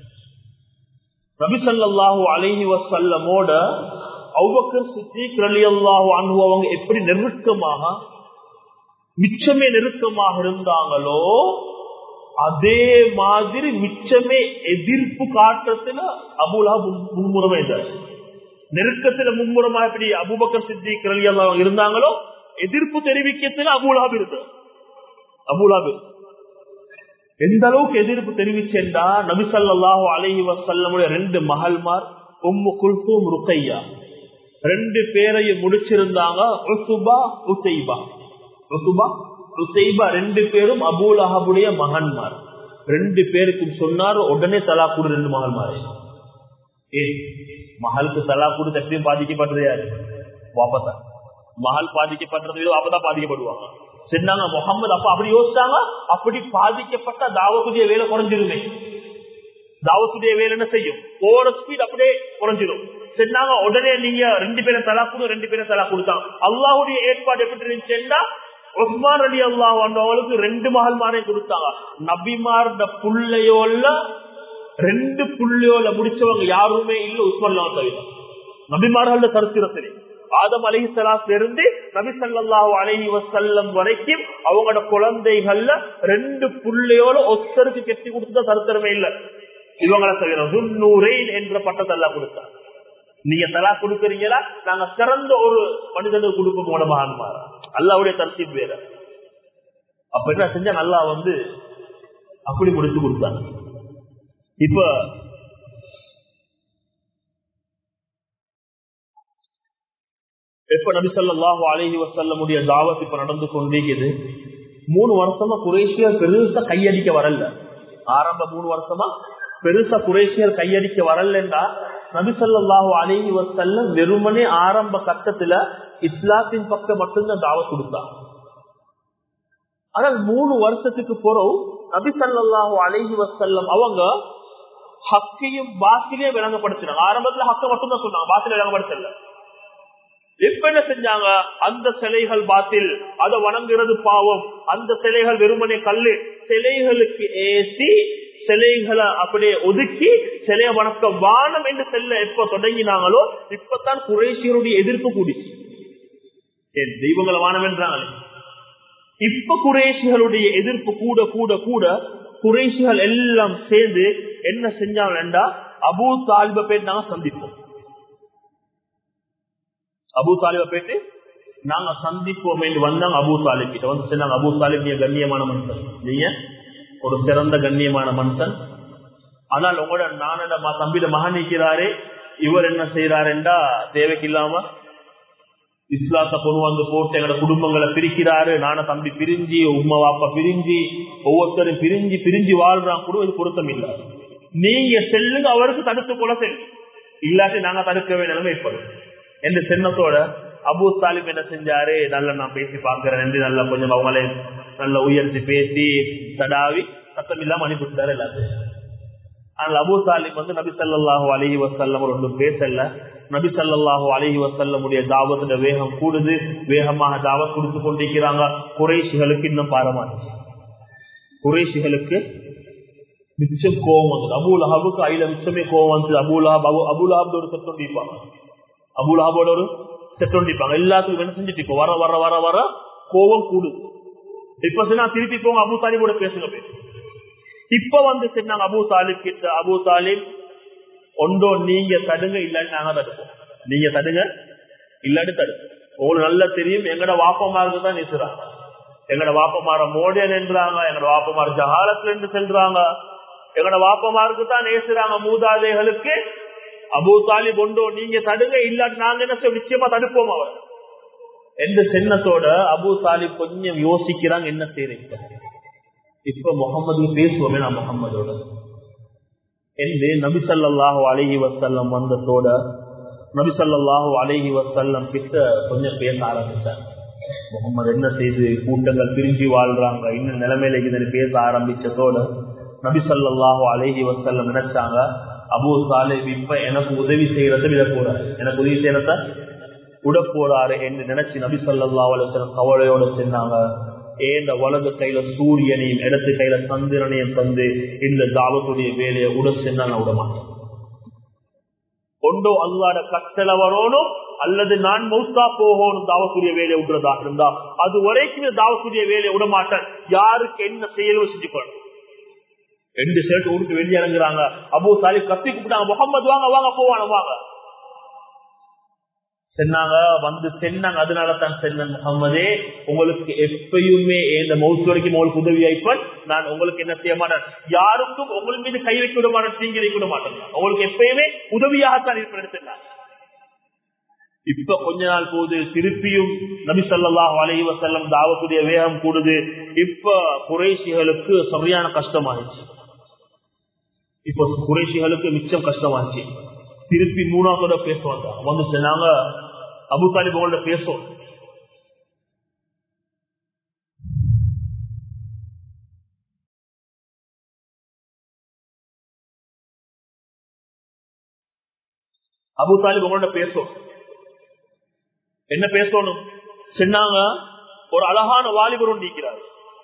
நபிசல்லாஹு அலைஹி வசல்லமோட அவ்வக்கர் சித்திக் அலி அல்லாஹு அன்பு அவங்க எப்படி நெருக்கமாக மிச்சமே நெருக்கமாக இருந்தாங்களோ அதே மாதிரி மிச்சமே எதிர்ப்பு காட்டுறதுல அபுலா மும்முரமா இருந்தார் நெருக்கத்துல மும்முரமா எப்படி அபுபக்கர் சித்திக் அலி அல்லாஹ் இருந்தாங்களோ எதிர்ப்பு தெரிவிக்கிறதுல அபுலாப் இருந்தார் அபுலாப் எந்த அளவுக்கு எதிர்ப்பு தெரிவிச்சேன்டா நபிசல்லாஹு அலஹி வசல்லமுடைய ரெண்டு மகள்மார் உம்மு குல்தூம் ருக்கையா ரெண்டு பேரையும் முடிச்சிருந்தாங்க உத்துபா உத்தைபா உத்துபா உத்தைபா ரெண்டு பேரும் அபூல் அஹபுடைய மகன்மார் ரெண்டு பேருக்கும் சொன்னார் உடனே தலா கூடு ரெண்டு மகன்மாரே ஏ மகளுக்கு தலா கூடு தட்டியும் பாதிக்கப்பட்டது யாரு வாப்பத்தா மகள் பாதிக்கப்பட்டது விட வாப்பதான் பாதிக்கப்படுவாங்க சொன்னாங்க முகமது அப்ப அப்படி யோசிச்சாங்க அப்படி பாதிக்கப்பட்ட தாவத்துடைய வேலை குறைஞ்சிருமே தாவத்துடைய வேலை என்ன செய்யும் போற ஸ்பீட் அப்படியே குறைஞ்சிடும் சொன்னாங்க உடனே நீங்க ரெண்டு பேரும் தலா கொடு ரெண்டு பேரும் தலா கொடுத்தாங்க அல்லாவுடைய ஏற்பாடு எப்படி இருந்துச்சுன்னா உஸ்மான் அலி அல்லா வந்தவங்களுக்கு ரெண்டு மகள் மாறே கொடுத்தாங்க நபிமார்ட புள்ளையோல ரெண்டு புள்ளையோல முடிச்சவங்க யாருமே இல்ல உஸ்மான் தவிர நபிமார்கள சரித்திரத்திலே ஆதம் அலஹி சலாத்துல இருந்து நபி சல்லாஹு அலஹி வசல்லம் வரைக்கும் அவங்களோட குழந்தைகள்ல ரெண்டு புள்ளையோட ஒத்தருக்கு கெட்டி கொடுத்தா சரித்திரமே இல்ல இவங்களை தவிர துன்னூரேன் என்ற பட்டத்தெல்லாம் கொடுத்தாங்க நீங்க தலா கொடுக்கறீங்களா நாங்க சிறந்த ஒரு மனிதனுக்கு கொடுப்போம் மூலமாக அல்லாவுடைய தர்த்தீப் வேற அப்ப என்ன செஞ்சா நல்லா வந்து அப்படி முடிச்சு கொடுத்தாங்க இப்ப எப்ப நபி சொல்லாஹு அலஹி வசல்லமுடைய தாவத் இப்ப நடந்து கொண்டிருக்குது மூணு வருஷமா குரேஷியர் பெருசா கையடிக்க வரல ஆரம்ப மூணு வருஷமா பெருசா குரேஷியர் கையடிக்க வரலன்றா நபிசல்லாஹு அலஹி வசல்லம் வெறுமனே ஆரம்ப கட்டத்துல இஸ்லாத்தின் பக்கம் மட்டும்தான் தாவத் கொடுத்தாங்க ஆனால் மூணு வருஷத்துக்கு பிறகு நபிசல்லாஹு அலஹி வசல்லம் அவங்க ஹக்கையும் பாத்திலே விளங்கப்படுத்தினாங்க ஆரம்பத்துல ஹக்க மட்டும் தான் சொன்னாங்க பாத்தில விளங்கப்படுத்தல இப்ப என்ன செஞ்சாங்க அந்த சிலைகள் பாத்தில் அதை வணங்குறது பாவம் அந்த சிலைகள் வெறுமனே கல்லு சிலைகளுக்கு ஏசி சிலைகளை அப்படியே ஒதுக்கி சிலைய வணக்க வானம் என்று செல்ல எப்ப தொடங்கினாங்களோ இப்பதான் குரேஷியருடைய எதிர்ப்பு கூடிச்சு தெய்வங்களை வானம் என்றாங்களே இப்ப குரேஷிகளுடைய எதிர்ப்பு கூட கூட கூட குரேஷிகள் எல்லாம் சேர்ந்து என்ன செஞ்சாங்கன்னா அபூ தாலிப பேர் நாங்க சந்திப்போம் அபு தாலிப போயிட்டு நாங்க சந்திப்போம் என்று வந்தாங்க அபு தாலிப் கிட்ட வந்து சொன்னாங்க அபு தாலிப் நீங்க கண்ணியமான மனுஷன் நீங்க ஒரு சிறந்த கண்ணியமான மனுஷன் ஆனால் உங்களோட நானோட தம்பியில மகன் நிற்கிறாரே இவர் என்ன செய்யறாருண்டா தேவைக்கு இல்லாம இஸ்லாத்தை கொண்டு வந்து போட்டு எங்களோட குடும்பங்களை பிரிக்கிறாரு நான தம்பி பிரிஞ்சு உமா வாப்பா பிரிஞ்சு ஒவ்வொருத்தரும் பிரிஞ்சு பிரிஞ்சு வாழ்றான் கூட இது பொருத்தம் இல்ல நீங்க செல்லுங்க அவருக்கு தடுத்து கொள்ள செல்லு இல்லாட்டி நாங்க தடுக்க வேண்டிய ஏற்படும் என்ற சின்னத்தோட அபு தாலிப் என்ன செஞ்சாரு நல்லா நான் பேசி பாக்குறேன் என்று நல்லா கொஞ்சம் அவங்களே நல்லா உயர்த்தி பேசி தடாவி சத்தம் இல்லாம அனுப்பிவிட்டாரு எல்லாத்தையும் ஆனால் அபு தாலிப் வந்து நபி சல்லாஹூ அலஹி வசல்லம் ஒன்றும் பேசல நபி சல்லாஹூ அலஹி வசல்லமுடைய தாவத்துல வேகம் கூடுது வேகமாக தாவத் கொடுத்து கொண்டிருக்கிறாங்க குறைஷிகளுக்கு இன்னும் பாரமாச்சு குறைஷிகளுக்கு மிச்சம் கோவம் வந்தது அபுல் ஹபுக்கு ஐல மிச்சமே கோவம் வந்தது அபுல் ஹப் அபு அபுல் ஹாப் ஒரு செட் ஒண்டிப்பாங்க அபுல் ஹாபோட ஒரு செட் ஒண்டிப்பாங்க எல்லாத்துக்கும் என்ன செஞ்சுட்டு இப்போ வர வர வர வர கோவம் கூடுது இப்ப சொன்னா திருப்பி போங்க அபு தாலிபோட பேசுங்க பேர் இப்ப வந்து சொன்னாங்க அபு தாலிப் கிட்ட அபு தாலிப் ஒன்றோ நீங்க தடுங்க இல்லாட்டி நாங்க தடுப்போம் நீங்க தடுங்க இல்லாட்டி தடுப்போம் உங்களுக்கு நல்லா தெரியும் எங்கட வாப்பமாருக்கு தான் நிசுறாங்க எங்கட வாப்பமார மோடியன் என்றாங்க எங்கட வாப்பமார் ஜஹாலத்துல இருந்து செல்றாங்க எங்கட வாப்பமாருக்கு தான் நேசுறாங்க மூதாதைகளுக்கு அபு தாலிப் ஒன்றோ நீங்க தடுங்க இல்லாட்டி நாங்க என்ன செய்ய நிச்சயமா தடுப்போம் அவர் எந்த சின்னத்தோட அபு தாலிப் கொஞ்சம் யோசிக்கிறாங்க என்ன செய்யறீங்க இப்ப முகமது பேசுவோமே நான் முகம்மதோட என்று நபிசல்லாஹு அலஹி வசல்லம் வந்ததோட நபிசல்லாஹு அலஹி வசல்லம் கிட்ட கொஞ்சம் பேச ஆரம்பிச்சாங்க முகமது என்ன செய்து கூட்டங்கள் பிரிஞ்சு வாழ்றாங்க இன்னும் நிலைமையில இதுன்னு பேச ஆரம்பிச்சதோட நபிசல்லாஹு அலஹி வசல்லம் நினைச்சாங்க அபு தாலிப் இப்ப எனக்கு உதவி செய்யறத விட போறாரு எனக்கு உதவி செய்யறத விட போறாரு என்று நினைச்சு நபி சொல்லா அலுவலம் கவலையோட சொன்னாங்க ஏந்த வலது கையில சூரியனையும் இடது கையில சந்திரனையும் தந்து இந்த தாவத்துடைய வேலையை உட சென்னா நான் விட மாட்டேன் கொண்டோ அல்லாட கட்டளை வரணும் அல்லது நான் மௌத்தா போகணும் தாவக்கூடிய வேலையை விடுறதா இருந்தா அது வரைக்கும் தாவக்கூடிய வேலையை விட மாட்டேன் யாருக்கு என்ன செயலும் செஞ்சுக்கணும் ரெண்டு சேர்த்து ஊருக்கு வெளியே இறங்குறாங்க அபு தாலி கத்தி கூப்பிட்டாங்க முகமது வாங்க வாங்க போவான வாங்க சொன்னாங்க வந்து சென்னாங்க அதனால தான் சென்னன் முகம்மதே உங்களுக்கு எப்பயுமே இந்த மௌத்து வரைக்கும் உங்களுக்கு உதவி ஆயிப்பன் நான் உங்களுக்கு என்ன செய்ய மாட்டேன் யாருக்கும் உங்கள் மீது கை வைக்க விட மாட்டேன் தீங்கி வைக்க விட மாட்டேன் உங்களுக்கு எப்பயுமே உதவியாகத்தான் இருப்பேன் சொன்னாங்க இப்ப கொஞ்ச நாள் போகுது திருப்பியும் நபி சொல்லாஹ் அலைவ செல்லம் தாவக்கூடிய வேகம் கூடுது இப்ப குறைசிகளுக்கு சரியான கஷ்டமாயிடுச்சு இப்ப குறைசிகளுக்கு மிச்சம் கஷ்டமாச்சு திருப்பி மூணாவது பேச வந்தாங்க வந்து சொன்னாங்க அபு தாலிப் உங்கள்ட்ட பேசும் அபு தாலிப் உங்கள்ட்ட பேசும் என்ன பேசணும் சொன்னாங்க ஒரு அழகான வாலிபர் நீக்கிறார்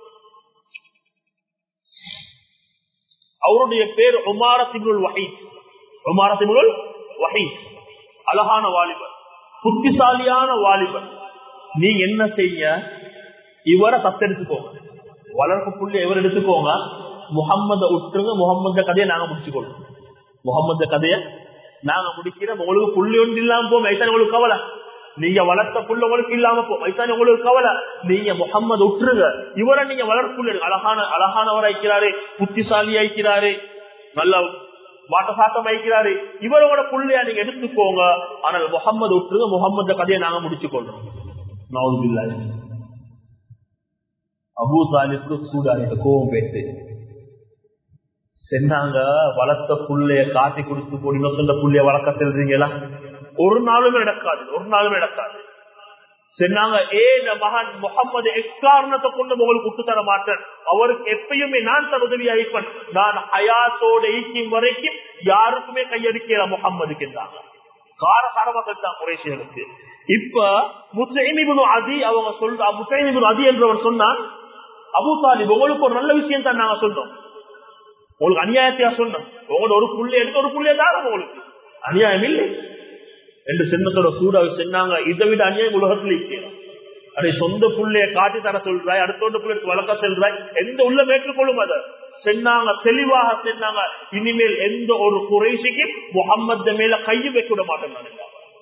அவருடைய பேர் உமாரத்திபுல் வஹீத் உமாரத்திபுல் வஹீத் அழகான வாலிபர் புத்திசாலியான வாலிபர் நீங்க என்ன செய்ய இவரை தத்தெடுத்துக்கோங்க வளர்ப்பு புள்ளி இவர் எடுத்துக்கோங்க முகம்மத விட்டுருங்க முகம்மத கதையை நாங்க முடிச்சுக்கொள்ளும் முகம்மத கதையை நாங்க முடிக்கிறோம் உங்களுக்கு புள்ளி ஒன்று இல்லாம போவோம் வயசான உங்களுக்கு கவலை நீங்க வளர்த்த புள்ள உங்களுக்கு இல்லாம போ வயசான உங்களுக்கு கவலை நீங்க முகம்மது விட்டுருங்க இவரை நீங்க வளர்ப்புள்ள அழகான அழகானவர் ஐக்கிறாரு புத்திசாலி ஐக்கிறாரு நல்ல வாட்ட சாட்டம் வைக்கிறாரு இவரோட புள்ளையா நீங்க எடுத்துக்கோங்க ஆனால் முகம்மது விட்டுருங்க முகம்மது கதையை நாங்க முடிச்சு கொள்றோம் நவுதுபில்லா அபு தாலிக்கு சூடாக கோவம் போயிட்டு சென்னாங்க வளர்த்த புள்ளைய காட்டி கொடுத்து போடி நொத்த புள்ளைய வளர்க்க தெரிஞ்சீங்களா ஒரு நாளுமே நடக்காது ஒரு நாளுமே நடக்காது சொன்னாங்க ஏ மகன் முகமது எக்காரணத்தை கொண்டு உங்களுக்கு விட்டு தர மாட்டேன் அவருக்கு எப்பயுமே நான் தன் உதவி அளிப்பேன் நான் ஹயாத்தோட ஈக்கும் வரைக்கும் யாருக்குமே கையடிக்கல முகம்மதுக்கு இருந்தாங்க காரசாரமாக குறைசிகளுக்கு இப்ப முத்தைமிபுன் அதி அவங்க சொல்ற முத்தைமிபுன் அதி என்றவர் சொன்னான் அபு தாலிப் உங்களுக்கு ஒரு நல்ல விஷயம் தான் நாங்க சொல்றோம் உங்களுக்கு அநியாயத்தையா சொன்னோம் உங்களோட ஒரு புள்ளி எடுத்து ஒரு புள்ளிய தான் உங்களுக்கு அநியாயம் இல்லை என்று சின்னத்தோட சூடாக சொன்னாங்க இதை விட அநியாயம் உலகத்தில் இருக்கிறோம் அதை சொந்த புள்ளைய காட்டி தர சொல்றாய் அடுத்தோட புள்ளி வளர்க்க சொல்றாய் எந்த உள்ள ஏற்றுக்கொள்ளும் அதை சொன்னாங்க தெளிவாக சொன்னாங்க இனிமேல் எந்த ஒரு குறைசிக்கும் முகம்மது மேல கையை வைக்க விட மாட்டேன்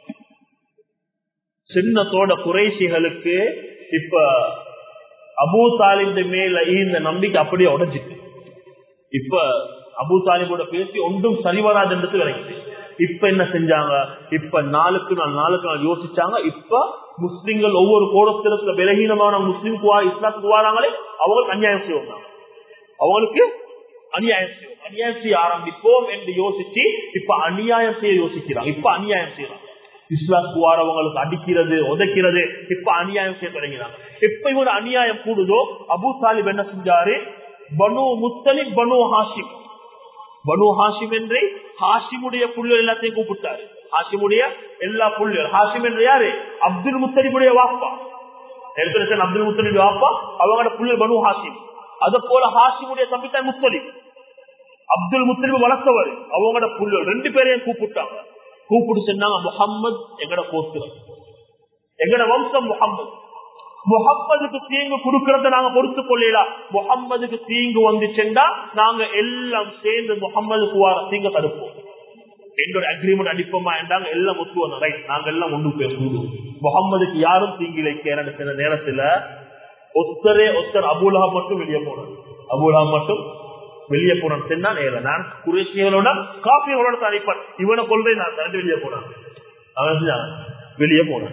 சின்னத்தோட குறைசிகளுக்கு இப்ப அபூ தாலிந்த மேல இந்த நம்பிக்கை அப்படியே உடஞ்சிட்டு இப்ப அபூ தாலிபோட பேசி ஒன்றும் சரிவராது என்று கிடைக்குது இப்ப என்ன செஞ்சாங்க இப்ப நாளுக்கு நாள் நாளுக்கு நாள் யோசிச்சாங்க இப்ப முஸ்லிம்கள் ஒவ்வொரு கோடத்திற்கு விலகீனமான முஸ்லிம் இஸ்லாத்துக்கு வராங்களே அவங்களுக்கு அநியாயம் செய்வாங்க அவங்களுக்கு அநியாயம் செய்வோம் அநியாயம் செய்ய ஆரம்பிப்போம் என்று யோசிச்சு இப்ப அநியாயம் செய்ய யோசிக்கிறாங்க இப்ப அநியாயம் செய்யறாங்க இஸ்லாத்துக்கு வாரவங்களுக்கு அடிக்கிறது உதைக்கிறது இப்ப அநியாயம் செய்ய தொடங்கினாங்க எப்ப இவங்க அநியாயம் கூடுதோ அபு தாலிப் என்ன செஞ்சாரு பனு முத்தலிப் பனு ஹாஷிம் பனு ஹாஷிம் என்று ஹாஷிமுடைய புள்ளல் எல்லாத்தையும் கூப்பிட்டாரு ஹாஷிமுடைய எல்லா புள்ளல் ஹாஷிம் என்று யாரு அப்துல் முத்தலிபுடைய வாப்பா எடுத்து அப்துல் முத்தலிப் வாப்பா அவங்களோட புள்ளல் பனு ஹாஷிம் அது போல ஹாஷிமுடைய தம்பித்தான் முத்தலிப் அப்துல் முத்தலிப் வளர்த்தவர் அவங்களோட புள்ளல் ரெண்டு பேரையும் கூப்பிட்டாங்க கூப்பிட்டு சொன்னாங்க முகம்மது எங்கட கோத்திரம் எங்கட வம்சம் முகம்மது முகம்மதுக்கு தீங்கு கொடுக்கறத நாங்க பொறுத்து கொள்ளலாம் முகம்மதுக்கு தீங்கு வந்துச்சுண்டா நாங்க எல்லாம் சேர்ந்து முகம்மதுக்கு வர தீங்க தடுப்போம் என்னோட அக்ரிமெண்ட் அடிப்போமா என்றாங்க எல்லாம் ஒத்துவோம் ரைட் நாங்க எல்லாம் ஒன்று பேசுவோம் முகம்மதுக்கு யாரும் தீங்கு வைக்கிறேன்னு சில நேரத்துல ஒத்தரே ஒத்தர் அபுலா மட்டும் வெளியே போனார் அபுலா மட்டும் வெளியே போனான் சென்னா நேரம் நான் குரேஷிகளோட காப்பிகளோட தனிப்பேன் இவனை கொள்றேன் நான் தண்டு வெளியே போனான் அவன் வெளியே போனான்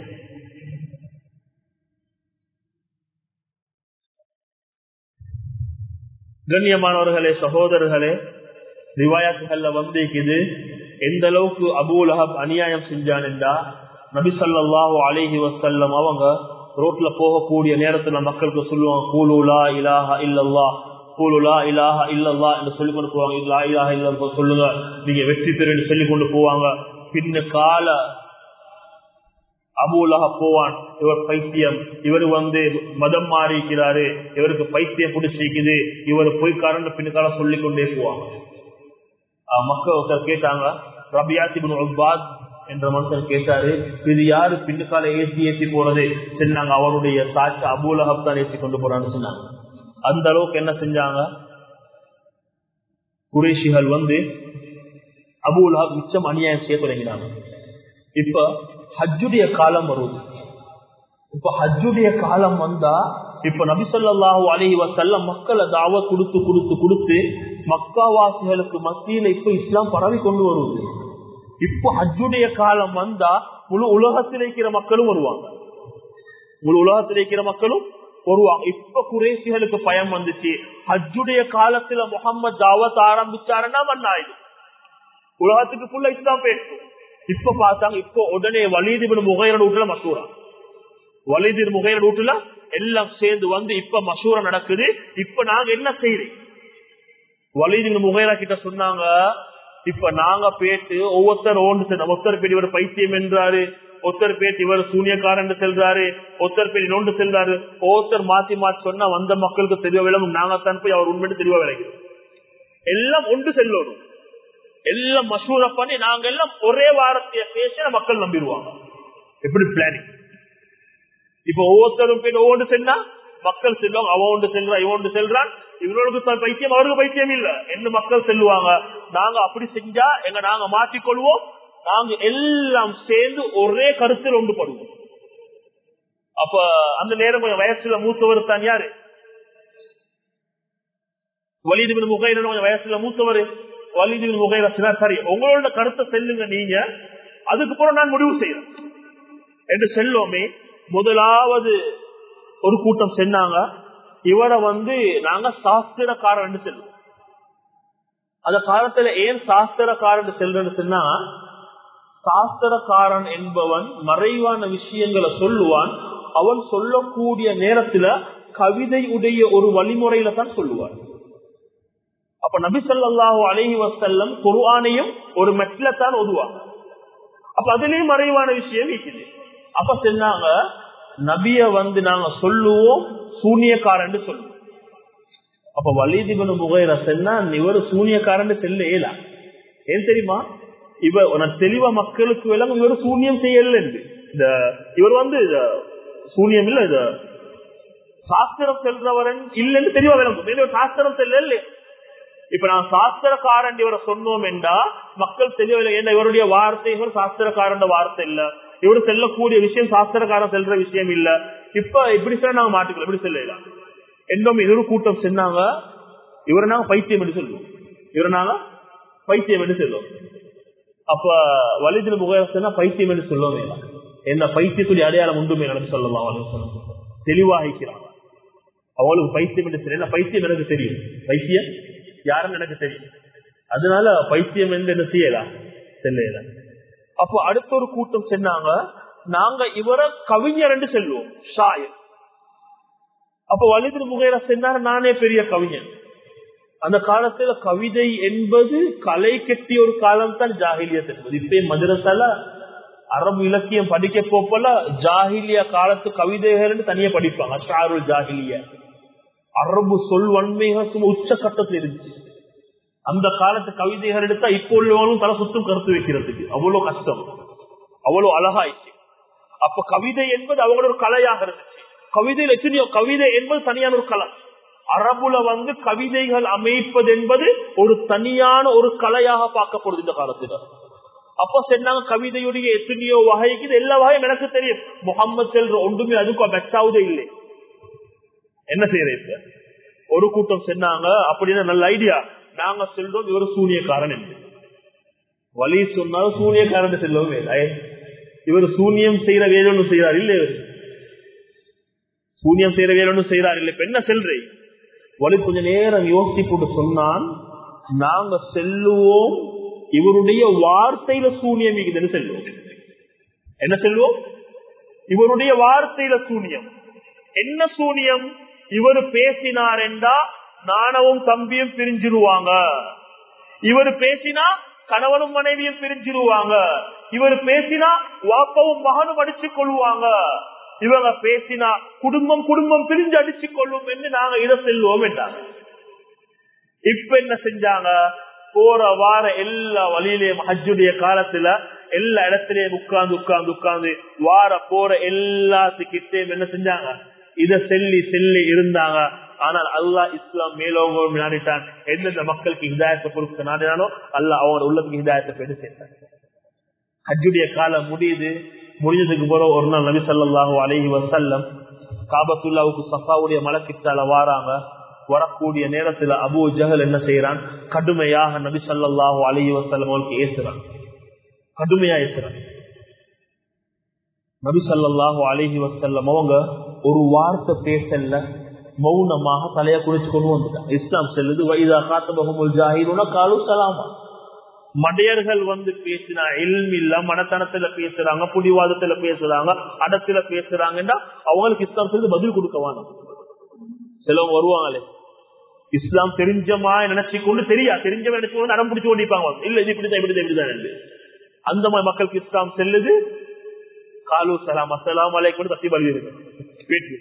கண்ணியமானவர்களே சகோதரர்களே ரிவாயாத்துகள்ல வந்திருக்குது எந்த அளவுக்கு அபூல் அஹப் அநியாயம் செஞ்சான்டா நபி சல்லாஹூ அலிஹி வசல்லம் அவங்க ரோட்ல போகக்கூடிய நேரத்துல மக்களுக்கு சொல்லுவாங்க கூலுலா இலாஹா இல்லல்லா கூலுலா இலாஹா இல்லல்லா என்று சொல்லி கொண்டு போவாங்க இல்லா இலாஹா இல்ல சொல்லுங்க நீங்க வெற்றி பெறு சொல்லி கொண்டு போவாங்க பின்ன கால அபூலக போவான் இவர் பைத்தியம் இவர் வந்து மதம் மாறிக்கிறாரு இவருக்கு பைத்தியம் பிடிச்சிருக்குது இவர் பொய்க்காரன் பின்னுக்கால சொல்லிக் கொண்டே போவாங்க மக்கள் ஒருத்தர் கேட்டாங்க ரபியாத்திபின் உபாத் என்ற மனுஷன் கேட்டாரு இது யாரு பின்னுக்கால ஏசி ஏசி போறது சொன்னாங்க அவருடைய சாட்சி அபூலகப் தான் ஏசி கொண்டு போறான்னு சொன்னாங்க அந்த அளவுக்கு என்ன செஞ்சாங்க குரேஷிகள் வந்து அபூலகப் மிச்சம் அநியாயம் செய்ய தொடங்கினாங்க இப்ப ஹஜ்ஜுடைய காலம் வருது இப்ப ஹஜ்ஜுடைய காலம் வந்தா இப்ப நபிசல்லாஹு அலஹி வசல்ல மக்களை தாவ கொடுத்து கொடுத்து கொடுத்து மக்காவாசிகளுக்கு மத்தியில இப்ப இஸ்லாம் பரவி கொண்டு வருவது இப்போ ஹஜ்ஜுடைய காலம் வந்தா முழு உலகத்தில் இருக்கிற மக்களும் வருவாங்க முழு உலகத்தில் இருக்கிற மக்களும் வருவாங்க இப்ப குரேசிகளுக்கு பயம் வந்துச்சு ஹஜ்ஜுடைய காலத்துல முகமது தாவத் ஆரம்பிச்சாருன்னா மண்ணாயிடும் உலகத்துக்கு ஃபுல்லா இஸ்லாம் பேசும் இப்ப பார்த்தாங்க இப்போ உடனே வலிதிபின் முகையரோட வீட்டுல மசூரா வலிதின் முகையரோட வீட்டுல எல்லாம் சேர்ந்து வந்து இப்ப மசூரா நடக்குது இப்ப நாங்க என்ன செய்யறோம் வலிதின் முகையரா கிட்ட சொன்னாங்க இப்ப நாங்க பேட்டு ஒவ்வொருத்தர் ஓண்டு ஒருத்தர் பேர் இவர் பைத்தியம் என்றாரு ஒருத்தர் பேர் இவர் சூனியக்காரன் செல்றாரு ஒருத்தர் பேர் இன்னொன்று செல்றாரு ஒவ்வொருத்தர் மாத்தி மாத்தி சொன்னா வந்த மக்களுக்கு தெரிய விளங்கும் நாங்க தான் போய் அவர் உண்மையிட்டு தெரிய விளங்கும் எல்லாம் ஒன்று செல்லணும் எல்லாம் மசூர பண்ணி நாங்க எல்லாம் ஒரே வாரத்தைய பேச மக்கள் நம்பிடுவாங்க எப்படி பிளானிங் இப்ப ஒவ்வொருத்தரும் பேர் ஒவ்வொன்று சென்னா மக்கள் செல்வாங்க அவன் ஒன்று செல்றான் இவன் ஒன்று செல்றான் இவர்களுக்கு பைத்தியம் அவருக்கு பைத்தியம் இல்ல என்ன மக்கள் செல்லுவாங்க நாங்க அப்படி செஞ்சா எங்க நாங்க மாற்றிக்கொள்வோம் நாங்க எல்லாம் சேர்ந்து ஒரே கருத்தில் ஒன்றுபடுவோம் அப்ப அந்த நேரம் கொஞ்சம் வயசுல மூத்தவர் தான் யாரு வலிதுபின் முகையில கொஞ்சம் வயசுல மூத்தவர் வலிதுபின் முகையில சரி உங்களோட கருத்தை செல்லுங்க நீங்க அதுக்கு பிறகு நான் முடிவு செய்யறேன் என்று செல்லோமே முதலாவது ஒரு கூட்டம் சென்னாங்க இவரை வந்து நாங்க சாஸ்திரக்காரன் என்று செல்வோம் அந்த காலத்துல ஏன் சாஸ்திரக்காரன் செல்றன்னு சொன்னா சாஸ்திரக்காரன் என்பவன் மறைவான விஷயங்களை சொல்லுவான் அவன் சொல்லக்கூடிய நேரத்துல கவிதை உடைய ஒரு வழிமுறையில தான் சொல்லுவான் அப்ப நபி சொல்லாஹு அலஹி வசல்லம் குருவானையும் ஒரு மெட்ல தான் ஓதுவாங்க அப்ப அதுலயும் மறைவான விஷயம் இருக்குது அப்ப சொன்னாங்க நபிய வந்து நாங்க சொல்லுவோம் சூனியக்காரன் சொல்லுவோம் அப்ப வலிதிபனு முகைர சென்னா இவர் சூனியக்காரன் செல்ல இயலா ஏன் தெரியுமா இவ தெளிவா மக்களுக்கு விளங்கும் இவர் சூன்யம் செய்யல இந்த இவர் வந்து சூன்யம் இல்ல இது சாஸ்திரம் செல்றவரன் இல்லைன்னு தெளிவா விளங்கும் சாஸ்திரம் செல்ல இல்லையா இப்ப நான் சாஸ்திரக்காரன் இவரை சொன்னோம் என்றா மக்கள் தெரியவில்லை ஏன்னா இவருடைய வார்த்தைகள் சாஸ்திரக்காரன் வார்த்தை இல்ல இவர் செல்லக்கூடிய விஷயம் சாஸ்திரக்காரன் செல்ற விஷயம் இல்ல இப்ப இப்படி சொல்ல நாங்க மாட்டுக்கல இப்படி சொல்லலாம் என்னும் இன்னொரு கூட்டம் சொன்னாங்க இவரை நாங்க பைத்தியம் என்று சொல்லுவோம் இவரை நாங்க பைத்தியம் என்று சொல்லுவோம் அப்ப வலிதில் முகேசனா பைத்தியம் என்று சொல்லவே என்ன பைத்தியத்துடைய அடையாளம் உண்டுமே நடந்து சொல்லலாம் தெளிவாகிக்கிறாங்க அவங்களுக்கு பைத்தியம் என்று சொல்லி பைத்தியம் எனக்கு தெரியும் பைத்தியம் யாருன்னு எனக்கு தெரியும் அதனால பைத்தியம் என்று என்ன செய்யலாம் செல்ல அப்போ அடுத்த ஒரு கூட்டம் சொன்னாங்க நாங்க இவரை கவிஞர் என்று செல்வோம் ஷாயர் அப்ப வலிதில் முகையில சென்னார் நானே பெரிய கவிஞன் அந்த காலத்துல கவிதை என்பது கலை கட்டிய ஒரு காலம் தான் ஜாகிலியத் என்பது இப்ப மதுரசால அரபு இலக்கியம் படிக்க போப்பல ஜாகிலியா காலத்து கவிதைகள் தனியா படிப்பாங்க அஷாருல் ஜாகிலிய அரபு சொல் வன்மைகள் உச்ச கட்டத்தில் இருந்துச்சு அந்த காலத்து கவிதைகள் எடுத்தா இப்போ உள்ளவங்களும் தலை சுத்தம் கருத்து வைக்கிறதுக்கு அவ்வளவு கஷ்டம் அவ்வளவு அழகாயிடுச்சு அப்ப கவிதை என்பது அவங்களோட ஒரு கலையாக இருந்துச்சு கவிதையில் எத்தனையோ கவிதை என்பது தனியான ஒரு கலை அரபுல வந்து கவிதைகள் அமைப்பது என்பது ஒரு தனியான ஒரு கலையாக பார்க்கப்படுது இந்த காலத்துல அப்ப சொன்னாங்க கவிதையுடைய எத்தனையோ வகைக்கு எல்லா வகையும் எனக்கு தெரியும் முகமது செல்ற ஒன்றுமே அதுக்கும் பெச்சாவதே இல்லை என்ன செய்யறது இப்ப ஒரு கூட்டம் சொன்னாங்க அப்படின்னா நல்ல ஐடியா நாங்க சொல்றோம் இவர் சூனியக்காரன் என்று வழி சொன்னாலும் சூனியக்காரன் செல்லவும் இல்லை இவர் சூனியம் செய்யற வேலைன்னு செய்யறார் இல்ல இவர் சூனியம் செய்யற வேலைன்னு செய்யறார் இல்ல இப்ப என்ன செல்றே வழி கொஞ்ச நேரம் யோசிச்சு போட்டு சொன்னான் நாங்க செல்லுவோம் இவருடைய வார்த்தையில சூனியம் இருக்குதுன்னு செல்வோம் என்ன செல்வோம் இவருடைய வார்த்தையில சூனியம் என்ன சூனியம் இவர் பேசினார் என்றா நானவும் தம்பியும் பிரிஞ்சிருவாங்க இவர் பேசினா கணவனும் மனைவியும் பிரிஞ்சிருவாங்க இவர் பேசினா வாப்பவும் மகனும் அடிச்சு கொள்வாங்க இவங்க பேசினா குடும்பம் குடும்பம் பிரிஞ்சு அடிச்சு கொள்ளும் என்று நாங்க இதை செல்வோம் என்றாங்க இப்ப என்ன செஞ்சாங்க போற வார எல்லா வழியிலையும் ஹஜ்ஜுடைய காலத்துல எல்லா இடத்துலயும் உட்கார்ந்து உட்கார்ந்து உட்கார்ந்து வார போற எல்லாத்துக்கிட்டையும் என்ன செஞ்சாங்க இத செல்லி செல்லி இருந்தாங்க ஆனால் அல்லாஹ் இஸ்லாம் மேலோங்க நாடிட்டான் எந்தெந்த மக்களுக்கு ஹிதாயத்தை கொடுக்க நாடினானோ அல்லாஹ் அவங்க உள்ளத்துக்கு ஹிதாயத்தை பெரு சேர்த்தாங்க ஹஜ்ஜுடைய காலம் முடியுது முடிஞ்சதுக்கு பிறகு ஒரு நாள் நபி ஸல்லல்லாஹு அலைஹி வஸல்லம் காபத்துல்லாவுக்கு சஃபாவுடைய மலக்கிட்டால வாராங்க வரக்கூடிய நேரத்துல அபூ ஜஹல் என்ன செய்யறான் கடுமையாக நபி ஸல்லல்லாஹு அலைஹி வஸல்லம் அவருக்கு ஏசுறான் கடுமையா ஏசுறான் நபி ஸல்லல்லாஹு அலைஹி வஸல்லம் அவங்க ஒரு வார்த்தை பேசல மௌனமாக தலைய குடிச்சு கொண்டு வந்துட்டான் இஸ்லாம் செல்லுது வைதா காத்தபகுமுல் ஜாஹிலுன காலு சலாமா மடையர்கள் வந்து பேசினா இல்ல மனத்தனத்துல பேசுறாங்க புடிவாதத்துல பேசுறாங்க அடத்துல பேசுறாங்கன்னா அவங்களுக்கு இஸ்லாம் செல்லுது பதில் கொடுக்க வேணும் சிலவங்க வருவாங்களே இஸ்லாம் தெரிஞ்சமா நினைச்சு கொண்டு தெரியா தெரிஞ்சவன் நினைச்சு கொண்டு அடம் பிடிச்சு கொண்டிருப்பாங்க இல்ல இது இப்படிதான் இப்படிதான் இப்படிதான் என்று. அந்த மாதிரி மக்களுக்கு இஸ்லாம் செல்லுது காலு சலாம் அஸ்லாம் அலைக்கும் தத்தி பலி இருக்கு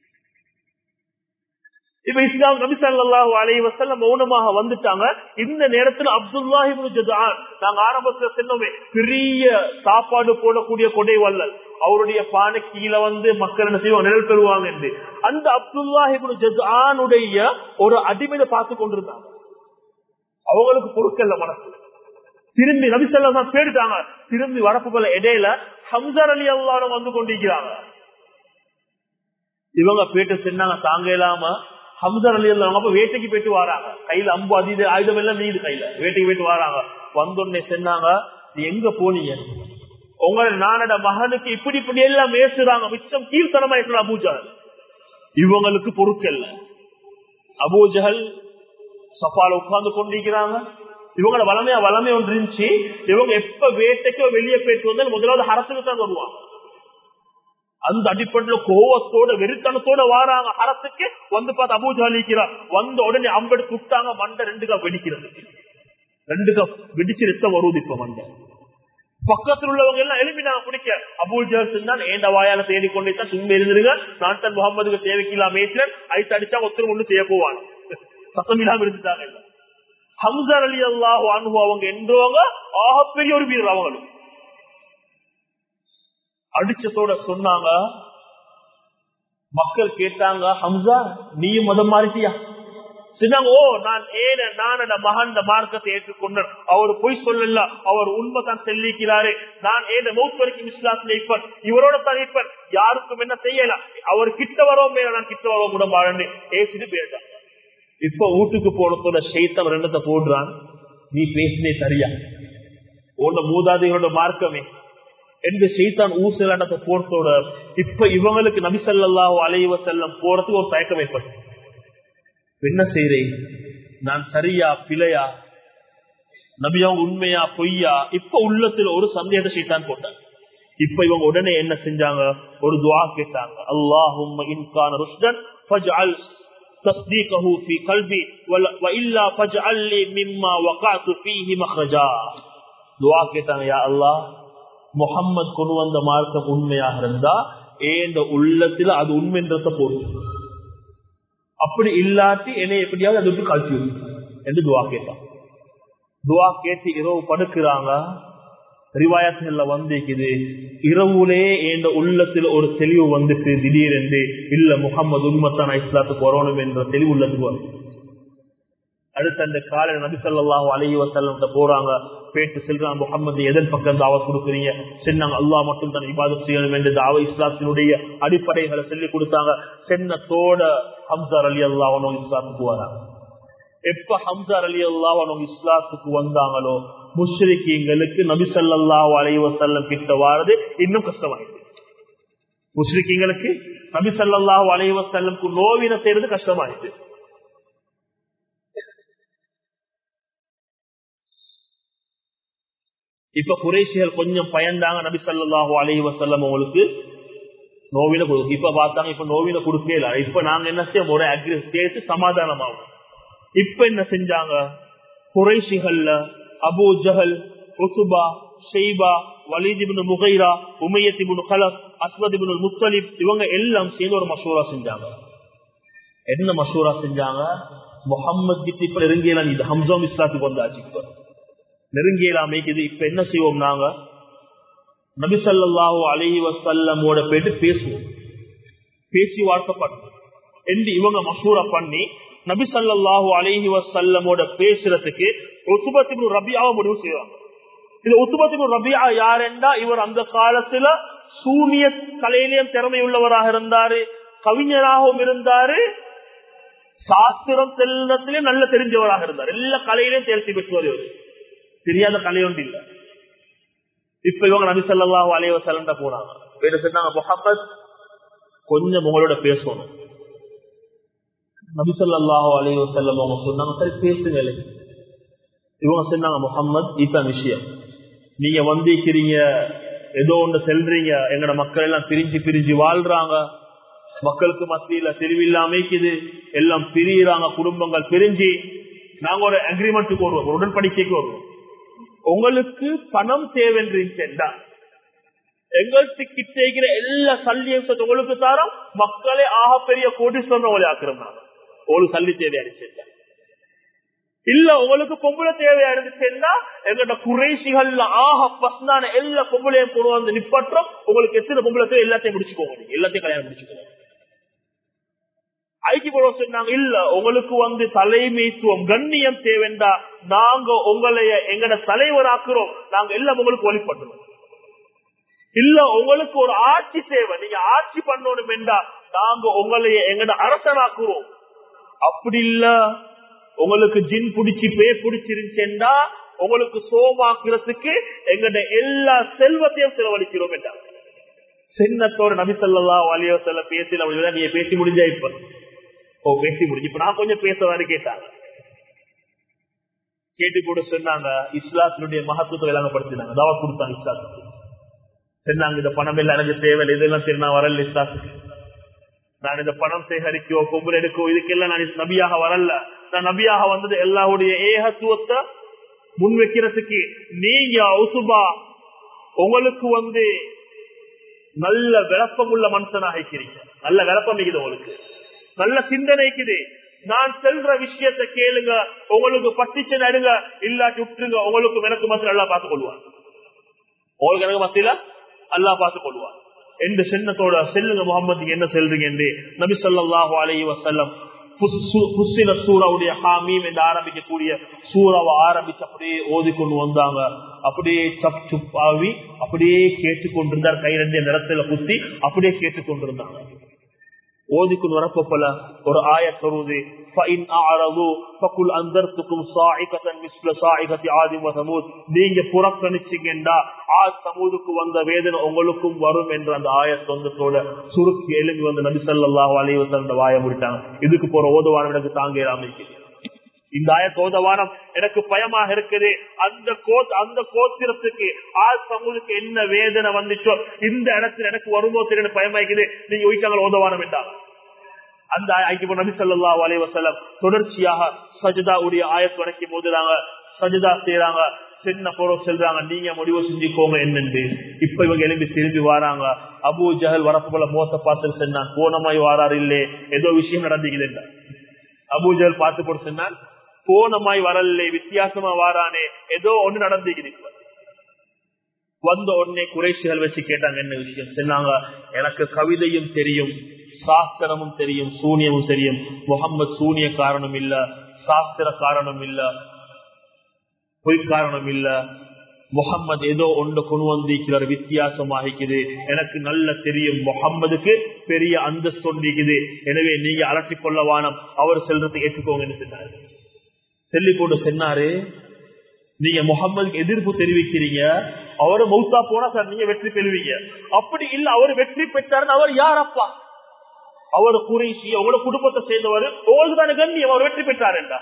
இப்ப இஸ்லாம் நபி ஸல்லல்லாஹு அலைஹி வஸல்லம் மௌனமாக வந்துட்டாங்க இந்த நேரத்துல அப்துல்லாஹி இப்னு ஜுதான் நாங்க ஆரம்பத்துல சொன்னோமே பெரிய சாப்பாடு போடக்கூடிய கொடை வள்ளல் அவருடைய பானை கீழே வந்து மக்கள் என்ன செய்வாங்க நிழல் பெறுவாங்க என்று அந்த அப்துல்லாஹி இப்னு ஜுதானுடைய ஒரு அடிமையை பார்த்து கொண்டிருந்தாங்க அவங்களுக்கு பொருட்கள்ல மனசு திரும்பி நபி ஸல்லல்லாஹு தேடிட்டாங்க திரும்பி வரப்பு போல இடையில ஹம்சர் அலி அல்லாஹ் வந்து கொண்டிருக்கிறாங்க இவங்க பேட்டு சொன்னாங்க தாங்க இல்லாம ஹம்சர் அலி அல்லா அப்ப வேட்டைக்கு போயிட்டு வராங்க கையில அம்பு அதீத ஆயுதம் எல்லாம் மீது கையில வேட்டைக்கு போயிட்டு வராங்க வந்தோடனே சொன்னாங்க நீ எங்க போனீங்க உங்க நானோட மகனுக்கு இப்படி இப்படி எல்லாம் பேசுறாங்க மிச்சம் கீழ்த்தனமா பேசுற அபூஜஹல் இவங்களுக்கு பொறுக்கல்ல அபூஜஹல் சஃபால உட்கார்ந்து கொண்டிருக்கிறாங்க இவங்களோட வளமையா வளமை ஒன்று இருந்துச்சு இவங்க எப்ப வேட்டைக்கோ வெளியே போயிட்டு வந்தாலும் முதலாவது ஹரத்துக்கு தான் வருவாங்க அந்த அடிப்படையில கோவத்தோட வெறித்தனத்தோட வாராங்க ஹரத்துக்கு வந்து பார்த்து அபூஜாலிக்கிறார் வந்த உடனே அம்பெடுத்து விட்டாங்க மண்டை ரெண்டு கப் வெடிக்கிறது ரெண்டு கப் வெடிச்சு ரத்தம் வருவது இப்ப மண்டை பக்கத்தில் உள்ளவங்க எல்லாம் எழுப்பினாங்க பிடிக்க அபூல் ஜஹல் தான் ஏண்ட வாயால தேடிக்கொண்டே தான் சும்மா இருந்துருங்க நான் தான் முகமதுக்கு தேவைக்கு இல்லாம பேசுறேன் ஐத்து அடிச்சா ஒருத்தர் ஒண்ணு செய்ய போவாங்க சத்தம் இல்லாம இருந்துட்டாங்க இல்ல ஹம்சர் அலி அல்லாஹ் அனுபவம் அவங்க என்றவங்க ஆகப்பெரிய ஒரு வீரர் அவங்களும் அடிச்சதோட சொன்னாங்க மக்கள் கேட்டாங்க ஹம்சா நீயும் மதம் மாறிட்டியா சொன்னாங்க ஓ நான் ஏன நான் மகன் மார்க்கத்தை ஏற்றுக்கொண்டேன் அவர் பொய் சொல்லல அவர் உண்மைதான் செல்லிக்கிறாரு நான் ஏன மௌத் வரைக்கும் இஸ்லாத்துல இப்பன் இவரோட தான் இப்பன் யாருக்கும் என்ன செய்யல அவர் கிட்ட வரவும் மேல நான் கிட்ட வரவும் கூட வாழ்ந்து பேசிட்டு போயிட்டாங்க இப்ப வீட்டுக்கு போனதோட ஷெய்தம் ரெண்டத்தை போடுறான் நீ பேசினே சரியா உன்னோட மூதாதையோட மார்க்கமே என்று செய்தான் ஊசலாட்டத்தை போறதோட இப்ப இவங்களுக்கு நபிசல்லாஹு அலைவ செல்லம் போறதுக்கு ஒரு தயக்கம் ஏற்பட்டு என்ன செய்றேன் நான் சரியா பிழையா நபியா உண்மையா பொய்யா இப்ப உள்ளத்துல ஒரு சந்தேகத்தை செய்தான் போட்டாங்க இப்ப இவங்க உடனே என்ன செஞ்சாங்க ஒரு துவா கேட்டாங்க அல்லாஹும் இன்கான ருஷ்டன் ஃபஜ்அல் تصديقه في قلبي وإلا فاجعل لي مما وقعت فيه مخرجا துவா கேட்டாங்க யா அல்லாஹ் முகம்மது கொண்டு வந்த மார்க்கம் உண்மையாக இருந்தா ஏந்த உள்ளத்துல அது உண்மைன்றத போடும் அப்படி இல்லாட்டி என்னை எப்படியாவது அது விட்டு கழிச்சு என்று துவா கேட்டான் துவா கேட்டு இரவு படுக்கிறாங்க ரிவாயத்துல வந்திருக்குது இரவுலே என்ற உள்ளத்துல ஒரு தெளிவு வந்துட்டு திடீரென்று இல்ல முகமது உண்மத்தான இஸ்லாத்துக்கு வரணும் என்ற தெளிவு உள்ளதுக்கு வரும் அடுத்து அந்த கால நபி சொல்லாஹு அலஹி வசல்லம் போறாங்க பேட்டு செல்றான் முகமது எதன் பக்கம் தாவத் கொடுக்குறீங்க சொன்னாங்க அல்லா மட்டும் தான் இபாதத் செய்யணும் என்று தாவ இஸ்லாத்தினுடைய அடிப்படைகளை சொல்லி கொடுத்தாங்க சென்னத்தோட ஹம்சார் அலி அல்லாவனும் இஸ்லாத்துக்கு வராங்க எப்ப ஹம்சார் அலி அல்லாவனும் இஸ்லாத்துக்கு வந்தாங்களோ முஸ்ரிக்கீங்களுக்கு நபி சல்லாஹு அலி வசல்லம் கிட்ட வாரது இன்னும் கஷ்டமாயிடுது முஸ்ரிக்கீங்களுக்கு நபி சல்லாஹு அலி வசல்லம் நோவின செய்யறது கஷ்டமாயிடுது இப்ப குறைசிகள் கொஞ்சம் பயந்தாங்க நபி சல்லாஹூ அலி வசல்லம் உங்களுக்கு நோவில கொடுக்கு இப்ப பார்த்தாங்க இப்ப நோவில கொடுக்கல இப்ப நாங்க என்ன செய்ய ஒரு அக்ரி சேர்த்து சமாதானமாகும் இப்ப என்ன செஞ்சாங்க குறைசிகள்ல அபு ஜஹல் உசுபா ஷெய்பா வலிதிபின் முகைரா உமையத்திபின் கலப் அஸ்வதிபின் முத்தலிப் இவங்க எல்லாம் சேர்ந்து ஒரு மசூரா செஞ்சாங்க என்ன மசூரா செஞ்சாங்க முகம்மது கிட்ட இப்ப நெருங்கியலாம் இது ஹம்சம் இஸ்லாத்துக்கு வந்தாச்சு இப்ப நெருங்கியலாம் மேய்க்குது இப்ப என்ன செய்வோம் நாங்க நபிசல்லாஹு அலஹி வசல்லமோட போயிட்டு பேசுவோம் பேச்சு வார்த்தைப்படும் என்று இவங்க மசூரா பண்ணி நபிசல்லாஹு அலஹி வசல்லமோட பேசுறதுக்கு உத்துபத்தின் ரபியாவை முடிவு செய்வாங்க இது உத்துபத்தின் ரபியா யாருண்டா இவர் அந்த காலத்துல சூனிய கலையிலையும் திறமை உள்ளவராக இருந்தாரு கவிஞராகவும் இருந்தாரு சாஸ்திரம் செல்லத்திலேயும் நல்ல தெரிஞ்சவராக இருந்தார் எல்லா கலையிலையும் தேர்ச்சி பெற்றவர் இவர் தெரியாத கலை ஒன்று இல்ல இப்ப இவங்க நபி சொல்லாஹு அலைய வசலண்ட போனாங்க பேரு சொன்னாங்க முகமது கொஞ்சம் உங்களோட பேசணும் நபி சொல்லாஹு அலைய வசல்லம் அவங்க சொன்னாங்க சரி பேசுங்களே இவங்க சொன்னாங்க முகமது இதுதான் விஷயம் நீங்க வந்திருக்கிறீங்க ஏதோ ஒன்று செல்றீங்க எங்கட மக்கள் எல்லாம் பிரிஞ்சு பிரிஞ்சு வாழ்றாங்க மக்களுக்கு மத்தியில தெரிவில்லாமைக்குது எல்லாம் பிரியிறாங்க குடும்பங்கள் பிரிஞ்சு நாங்க ஒரு அக்ரிமெண்ட்டுக்கு வருவோம் ஒரு உடன்படிக்கைக்கு வருவோம் உங்களுக்கு பணம் தேவைன்றா எங்களுக்கு கிட்ட இருக்கிற எல்லா சல்லியும் உங்களுக்கு தாரோம் மக்களே ஆக பெரிய கோடீஸ்வரன் உங்களை ஆக்குறோம் ஒரு சல்லி தேவை அடிச்சிருக்கேன் இல்ல உங்களுக்கு பொம்பளை தேவையா இருந்துச்சுன்னா எங்கட குறைசிகள்ல ஆக பஸ்தான எல்லா பொம்பளையும் கொண்டு வந்து நிப்பற்றோம் உங்களுக்கு எத்தனை பொம்பளை தேவை எல்லாத்தையும் முடிச்சுக்கோங்க நீங்க எல்லாத்தையும் கல்யாணம் முடிச்சுக்கோங்க ஐக்கிய சொன்னாங்க இல்ல உங்களுக்கு வந்து தலைமைத்துவம் கண்ணியம் தேவைண்டா நாங்க உங்களைய எங்கட தலைவராக்குறோம் நாங்க எல்லாம் உங்களுக்கு வழிபடுறோம் இல்ல உங்களுக்கு ஒரு ஆட்சி தேவை நீங்க ஆட்சி பண்ணணும் என்றா நாங்க உங்களைய எங்கட அரசனாக்குறோம் அப்படி இல்ல உங்களுக்கு ஜின் பிடிச்சி பே பிடிச்சிருந்துச்சா உங்களுக்கு சோமாக்குறதுக்கு எங்கட எல்லா செல்வத்தையும் செலவழிக்கிறோம் என்றார் சின்னத்தோட நபி சொல்லா வலியோ செல்ல பேசி நீ பேசி முடிஞ்சா இப்ப ஓ பேசி முடிஞ்சு இப்ப நான் கொஞ்சம் பேசவாரு கேட்டாங்க கேட்டு கூட சொன்னாங்க இஸ்லாத்தினுடைய மகத்துவத்தை விளங்கப்படுத்தினாங்க தாவா கொடுத்தாங்க இஸ்லாத்துக்கு சொன்னாங்க இந்த பணம் எல்லாம் எனக்கு தேவை இதெல்லாம் சரி நான் வரல இஸ்லாத்துக்கு நான் இந்த பணம் சேகரிக்கோ கொம்புல எடுக்கோ இதுக்கெல்லாம் நான் நபியாக வரல நான் நபியாக வந்தது எல்லாருடைய ஏகத்துவத்தை முன் வைக்கிறதுக்கு நீங்க உசுபா உங்களுக்கு வந்து நல்ல விளப்பம் உள்ள மனுஷனாக இருக்கிறீங்க நல்ல விளப்பம் இருக்குது உங்களுக்கு நல்ல சிந்தனைக்குது நான் செல்ற விஷயத்தை கேளுங்க உங்களுக்கு பட்டிச்சு நடுங்க இல்லாட்டி விட்டுருங்க உங்களுக்கு எனக்கு மத்தியில் நல்லா பார்த்துக் கொள்வார் உங்களுக்கு எனக்கு மத்தியில அல்லா பார்த்துக் கொள்வார் என்று சின்னத்தோட செல்லுங்க முகமது என்ன செல்றீங்க என்று நபி சொல்லாஹு அலைஹி வசல்லம் சூறாவுடைய ஹாமீம் என்று ஆரம்பிக்கக்கூடிய சூறாவை ஆரம்பிச்சு அப்படியே ஓதிக்கொண்டு வந்தாங்க அப்படியே சப் சுப்பாவி அப்படியே கேட்டுக்கொண்டிருந்தார் கை ரெண்டு நிறத்துல குத்தி அப்படியே கேட்டுக்கொண்டிருந்தாங்க ஓதிக்கொண்டு வரப்போல ஒரு ஆய தருவது நீங்க புறக்கணிச்சீங்கன்னா ஆத் சமூதுக்கு வந்த வேதனை உங்களுக்கும் வரும் என்ற அந்த ஆயத்தொந்தத்தோட சுருக்கி எழுந்து வந்து நபிசல்லா அலைவசந்த வாய முடிட்டாங்க இதுக்கு போற ஓதுவானம் எனக்கு தாங்க இல்லாம இந்த ஆய கோதவானம் எனக்கு பயமாக இருக்குது அந்த கோ அந்த கோத்திரத்துக்கு ஆள் சமூகத்துக்கு என்ன வேதனை வந்துச்சோ இந்த இடத்துல எனக்கு வருமோ தெரியும் பயமாக்குது நீங்க ஒய்க்காங்க ஓதவானம் என்றாங்க அந்த ஐக்கிய நபி சொல்லா அலி வசலம் தொடர்ச்சியாக சஜிதா உடைய ஆயத்து வரைக்கும் போதுறாங்க சஜிதா செய்யறாங்க சின்ன பொருள் செல்றாங்க நீங்க முடிவு செஞ்சுக்கோங்க என்னன்னு இப்ப இவங்க எழுப்பி திரும்பி வராங்க அபு ஜஹல் வரப்பு போல மோத்த பார்த்து சொன்னான் போனமாய் வாராரு இல்லே ஏதோ விஷயம் நடந்துக்குது அபு ஜஹல் பார்த்து போட்டு சொன்னான் போனமாய் வரல வித்தியாசமா வாரானே ஏதோ ஒண்ணு நடந்துக்குது இப்ப வந்த உடனே குறைசிகள் வச்சு கேட்டாங்க என்ன விஷயம் சொன்னாங்க எனக்கு கவிதையும் தெரியும் சாஸ்திரமும் தெரியும் சூனியமும் தெரியும் முகம்மது சூனிய காரணம் இல்ல சாஸ்திர காரணம் இல்ல பொய் காரணம் இல்ல முகம்மது ஏதோ ஒன்று கொண்டு வந்திருக்கிறார் வித்தியாசமாகிக்குது எனக்கு நல்ல தெரியும் முகம்மதுக்கு பெரிய அந்தஸ்து ஒன்றிக்குது எனவே நீங்க அலட்டி கொள்ள வானம் அவர் செல்றதுக்கு ஏற்றுக்கோங்கன்னு சொன்னாரு சொல்லி போட்டு சொன்னாரு நீங்க முகம்மதுக்கு எதிர்ப்பு தெரிவிக்கிறீங்க அவரு மௌத்தா போனா சார் நீங்க வெற்றி பெறுவீங்க அப்படி இல்ல அவர் வெற்றி பெற்றாருன்னு அவர் யார் அப்பா அவர் குறைசி அவரோட குடும்பத்தை சேர்ந்தவர் உங்களுக்கு தானே கண்ணியம் அவர் வெற்றி பெற்றார் என்றா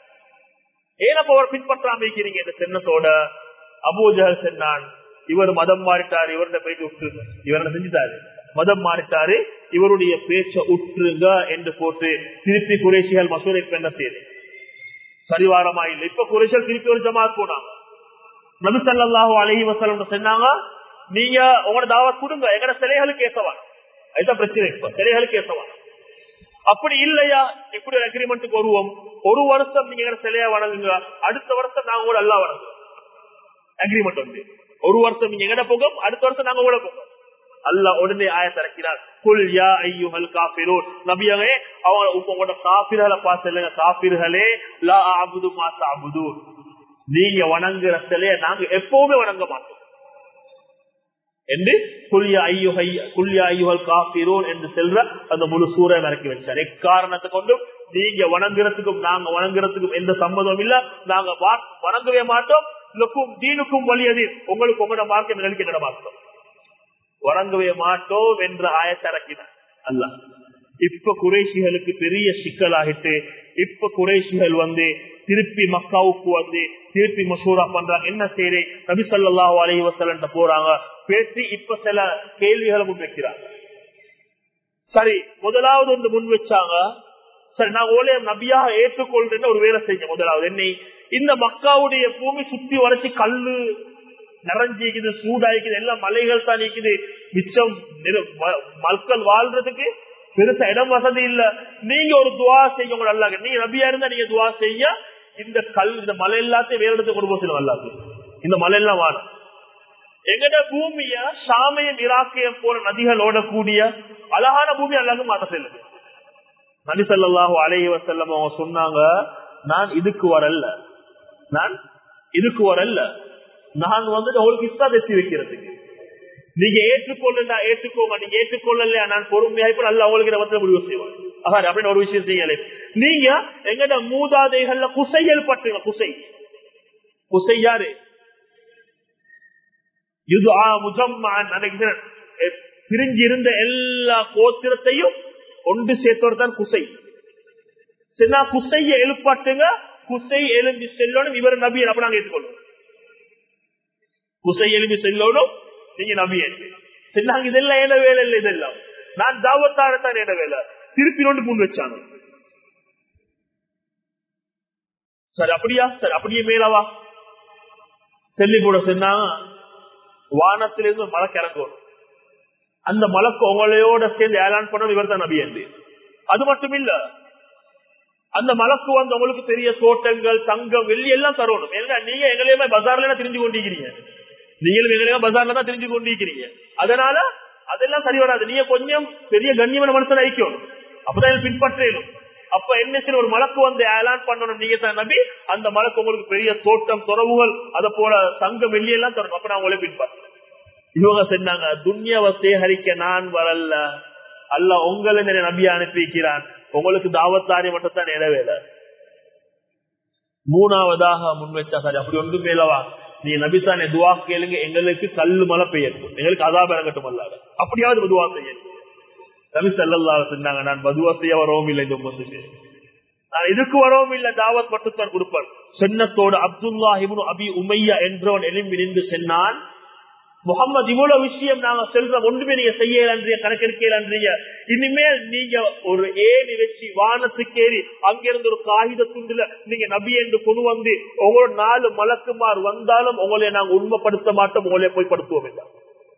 ஏனப்ப அவர் பின்பற்றாம இருக்கிறீங்க இந்த சின்னத்தோட அபூஜகல் சென்னான் இவர் மதம் மாறிட்டாரு இவர்கிட்ட போயிட்டு விட்டுருங்க இவர் என்ன செஞ்சுட்டாரு மதம் மாறிட்டாரு இவருடைய பேச்ச உற்றுங்க என்று போட்டு திருப்பி குறைசிகள் மசூரைக்கு என்ன செய்யுது சரிவாரமா இல்லை இப்ப குறைசல் திருப்பி ஒரு ஜமாத் போனாங்க நபி சல்லாஹு அலஹி வசலம் சொன்னாங்க நீங்க உங்களோட தாவத் கொடுங்க எங்கட சிலைகளுக்கு ஏசவான் அதுதான் பிரச்சனை இப்ப சிலைகளுக்கு ஏசவான் அப்படி இல்லையா இப்படி ஒரு அக்ரிமெண்ட்டுக்கு வருவோம் ஒரு வருஷம் நீங்க எங்க சிலையா வணங்குங்க அடுத்த வருஷம் நாங்க கூட எல்லாம் வணங்குவோம் அக்ரிமெண்ட் வந்து ஒரு வருஷம் நீங்க எங்கட போகும் அடுத்த வருஷம் நாங்க கூட போகும் அல்ல உடனே ஆய திறக்கிறார் குல் யா ஐயுஹல் காபிரூன் நபியவே அவங்க உங்களோட காபிர்களை பார்த்து இல்லைங்க காபிர்களே லா அபுது மாசா அபுது நீங்க வணங்குற சிலைய நாங்க எப்பவுமே வணங்க மாட்டோம் என்று குல்யா ஐயுகை குல்யா ஐயுகள் காப்பீரோன் என்று செல்ற அந்த முழு சூரை இறக்கி வச்சார் எக்காரணத்தை கொண்டும் நீங்க வணங்குறதுக்கும் நாங்க வணங்குறதுக்கும் எந்த சம்மதம் இல்ல நாங்க வணங்கவே மாட்டோம் இதுக்கும் தீனுக்கும் வழியது உங்களுக்கு உங்களோட மார்க்கம் எங்களுக்கு என்னோட மார்க்கம் வணங்கவே மாட்டோம் என்ற ஆயத்தை இறக்கினார் அல்ல இப்ப குறைசிகளுக்கு பெரிய சிக்கலாகிட்டு இப்ப குறைசிகள் வந்து திருப்பி மக்காவுக்கு வந்து திருப்பி மசூரா பண்றாங்க என்ன செய்யறே நபி சொல்லா அலி வசல்ல போறாங்க பேசி இப்ப சில கேள்விகளை முன் வைக்கிறாங்க சரி முதலாவது ஒன்று முன் வச்சாங்க சரி நான் ஓலே நபியாக ஏற்றுக்கொள்றேன்னு ஒரு வேலை செஞ்சேன் முதலாவது என்னை இந்த மக்காவுடைய பூமி சுத்தி வளைச்சு கல்லு நிறைஞ்சிக்குது சூடாயிக்குது எல்லாம் மலைகள் தான் நிக்குது மிச்சம் மக்கள் வாழ்றதுக்கு பெருசா இடம் வசதி இல்ல நீங்க ஒரு துவா செய்ய உங்க நல்லா நீங்க நபியா இருந்தா நீங்க துவா செய்ய இந்த கல் இந்த மலை எல்லாத்தையும் வேற இடத்துக்கு கொண்டு போக நல்லாது இந்த மலை எல்லாம் வாழும் எங்கட பூமிய சாமயம் இராக்கியம் போல நதிகள் ஓடக்கூடிய அழகான பூமி அல்லாத மாற்ற செல்லுது நபி சொல்லாஹு அலைஹி வசல்லம் அவங்க சொன்னாங்க நான் இதுக்கு வரல நான் இதுக்கு வரல நான் வந்து உங்களுக்கு இஷ்டா தெத்தி வைக்கிறதுக்கு நீங்க ஏற்றுக்கொள்ளா ஏற்றுக்கோங்க நீங்க ஏற்றுக்கொள்ளலையா நான் பொறுமையா இப்ப நல்ல அவங்களுக்கு இடத்துல முடிவு செய்வோம் அதான் அப்படின்னு ஒரு விஷயம் செய்யல நீங்க எங்கட மூதாதைகள்ல குசைகள் பட்டுங்க குசை குசை யாரு இது நினைக்கிறேன் பிரிஞ்சிருந்த எல்லா கோத்திரத்தையும் ஒன்று சேர்த்தோடு தான் குசை சின்ன குசைய எழுப்பாட்டுங்க குசை எழும்பி செல்லணும் இவர் நபி அப்ப நாங்க ஏற்றுக்கொள்ளும் குசை எழும்பி செல்லணும் நீங்க நபி சொன்னாங்க இதெல்லாம் என்ன வேலை இல்லை இதெல்லாம் நான் தாவத்தாரத்தான் என்ன வேலை திருப்பி ஒன்று முன் வச்சாங்க சரி அப்படியா சரி அப்படியே மேலவா செல்லி கூட சொன்னாங்க வானத்திலிருந்து மழை கிறக்கும் அந்த மலைக்கு உங்களையோட சேர்ந்து ஏலான் பண்ண இவர் தான் நபி என்று அது மட்டும் இல்ல அந்த மலைக்கு வந்து உங்களுக்கு பெரிய தோட்டங்கள் தங்கம் வெள்ளி எல்லாம் தரணும் ஏன்னா நீங்க எங்களையுமே பஜார்ல தெரிஞ்சு கொண்டிருக்கிறீங்க நீங்களும் எங்களையும் பஜார்ல தான் தெரிஞ்சு கொண்டிருக்கிறீங்க அதனால அதெல்லாம் சரி வராது நீங்க கொஞ்சம் பெரிய கண்ணியமான மனுஷன் ஐக்கணும் அப்பதான் பின்பற்றேனும் அப்ப என்ன செய்ய ஒரு மலக்கு வந்து ஏலான் பண்ணணும் நீங்க தான் நம்பி அந்த மலக்கு உங்களுக்கு பெரிய தோட்டம் துறவுகள் அதை போல தங்க வெள்ளி எல்லாம் தரணும் அப்ப நான் உங்களை பின்பற்றேன் இவங்க சொன்னாங்க துன்யாவை சேகரிக்க நான் வரல அல்ல உங்களை நபியா அனுப்பி வைக்கிறான் உங்களுக்கு தாவத்தாரி மட்டும் தான் நிறைவேற மூணாவதாக முன்வைச்சா சரி அப்படி ஒன்று மேலவா நீ நபித்தானே துவா கேளுங்க எங்களுக்கு கல்லு மழை பெய்யட்டும் எங்களுக்கு அதாப இறங்கட்டும் அல்லாத அப்படியாவது துவா செய்யணும் நபி சல்லா சொன்னாங்க நான் பதுவா செய்ய வரவும் இல்லை இந்த வந்துட்டு நான் இதுக்கு வரவும் இல்லை தாவத் மட்டும் தான் கொடுப்பேன் சென்னத்தோடு அப்துல்லா இவனு அபி உமையா என்றவன் எலும்பி நின்று சென்னான் முகமது இவ்வளவு விஷயம் நாங்க செல்றோம் ஒன்றுமே நீங்க செய்யலன்றீங்க கணக்கெடுக்கலன்றீங்க இனிமேல் நீங்க ஒரு ஏணி வச்சு வானத்துக்கு ஏறி அங்கிருந்து ஒரு காகித துண்டுல நீங்க நபி என்று கொண்டு வந்து உங்களோட நாலு மலக்குமார் வந்தாலும் உங்களை நாங்க உண்மைப்படுத்த மாட்டோம் உங்களை போய் படுத்துவோம் இல்லை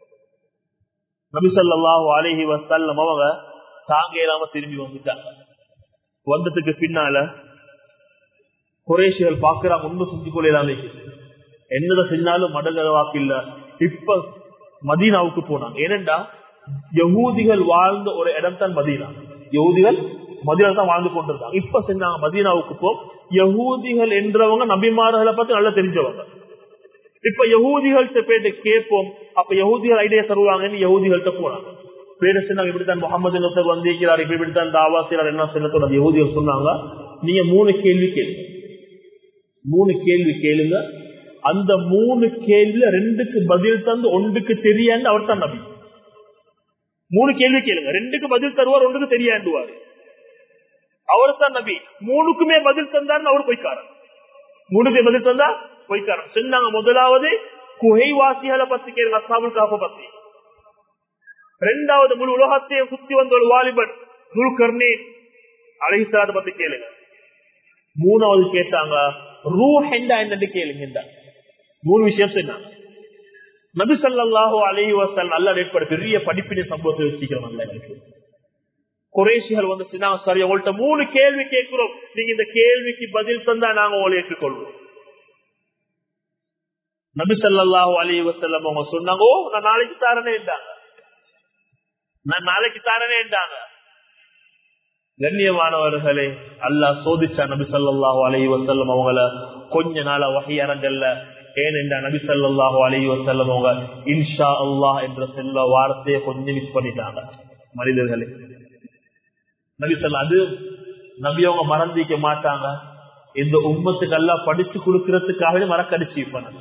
நபி சொல்லாஹு அலஹி வசல்லம் அவங்க தாங்க இல்லாம திரும்பி வந்துட்டாங்க வந்ததுக்கு பின்னால குரேஷிகள் பாக்குறாங்க ஒன்னும் செஞ்சு கொள்ளலாமே என்னதான் செஞ்சாலும் மடங்கர வாக்கு இல்ல இப்ப மதீனாவுக்கு போனாங்க ஏனென்றா யகூதிகள் வாழ்ந்த ஒரு இடம் தான் மதீனா யகூதிகள் மதீனா தான் வாழ்ந்து கொண்டிருந்தாங்க இப்ப செஞ்சாங்க மதீனாவுக்கு போ யகூதிகள் என்றவங்க நபிமார்களை பத்தி நல்லா தெரிஞ்சவங்க இப்ப யகூதிகள்கிட்ட போயிட்டு கேட்போம் அப்ப யகூதிகள் ஐடியா தருவாங்கன்னு யகூதிகள்கிட்ட போனாங்க பேரு சொன்னாங்க இப்படித்தான் முகமது நசர் வந்திருக்கிறார் இப்படி இப்படித்தான் தாவா செய்யறார் என்ன சொன்னதோட யகூதிகள் சொன்னாங்க நீங்க மூணு கேள்வி கேளுங்க மூணு கேள்வி கேளுங்க அந்த மூணு கேள்வியில ரெண்டுக்கு பதில் தந்து ஒன்றுக்கு தெரியாண்டு அவர் தான் நபி மூணு கேள்வி கேளுங்க ரெண்டுக்கு பதில் தருவார் ஒன்றுக்கு தெரியாண்டுவார் அவர் தான் நபி மூணுக்குமே பதில் தந்தார் அவர் பொய்க்காரன் மூணுக்கு பதில் தந்தா பொய்க்காரன் சொன்னாங்க முதலாவது குகைவாசிகளை பத்தி கேளுங்க அசாபுல் காப்ப பத்தி ரெண்டாவது முழு உலகத்தையும் சுத்தி வந்த ஒரு வாலிபன் முழு கர்ணேன் அலைசாத பத்தி கேளுங்க மூணாவது கேட்டாங்க ரூ ஹெண்டா என்னன்னு கேளுங்க மூணு விஷயம் சொன்னாங்க நபி சல்லாஹூ அலஹி வசல் நல்ல ஏற்பட பெரிய படிப்பினை சம்பவத்தை வச்சுக்கிறோம் குரேஷிகள் வந்து சொன்னாங்க சரி உங்கள்ட்ட மூணு கேள்வி கேட்கிறோம் நீங்க இந்த கேள்விக்கு பதில் தந்தா நாங்க உங்களை ஏற்றுக்கொள்வோம் நபி சல்லாஹூ அலி வசல்லம் அவங்க சொன்னாங்க ஓ நான் நாளைக்கு தாரனே இருந்தாங்க நான் நாளைக்கு தாரனே இருந்தாங்க கண்ணியமானவர்களே அல்லா சோதிச்சா நபி சொல்லாஹு அலி வசல்லம் அவங்கள கொஞ்ச நாள வகையரங்கல்ல ஏனென்ற நபி ஸல்லல்லாஹு அலைஹி வஸல்லம் அவங்க இன்ஷா அல்லாஹ் என்ற செல்ல வார்த்தையை கொஞ்சம் மிஸ் பண்ணிட்டாங்க மனிதர்களே நபி சொல்ல அது நபி அவங்க மறந்திக்க மாட்டாங்க இந்த உம்மத்துக்கு எல்லாம் படிச்சு கொடுக்கறதுக்காகவே மறக்கடிச்சு பண்ணல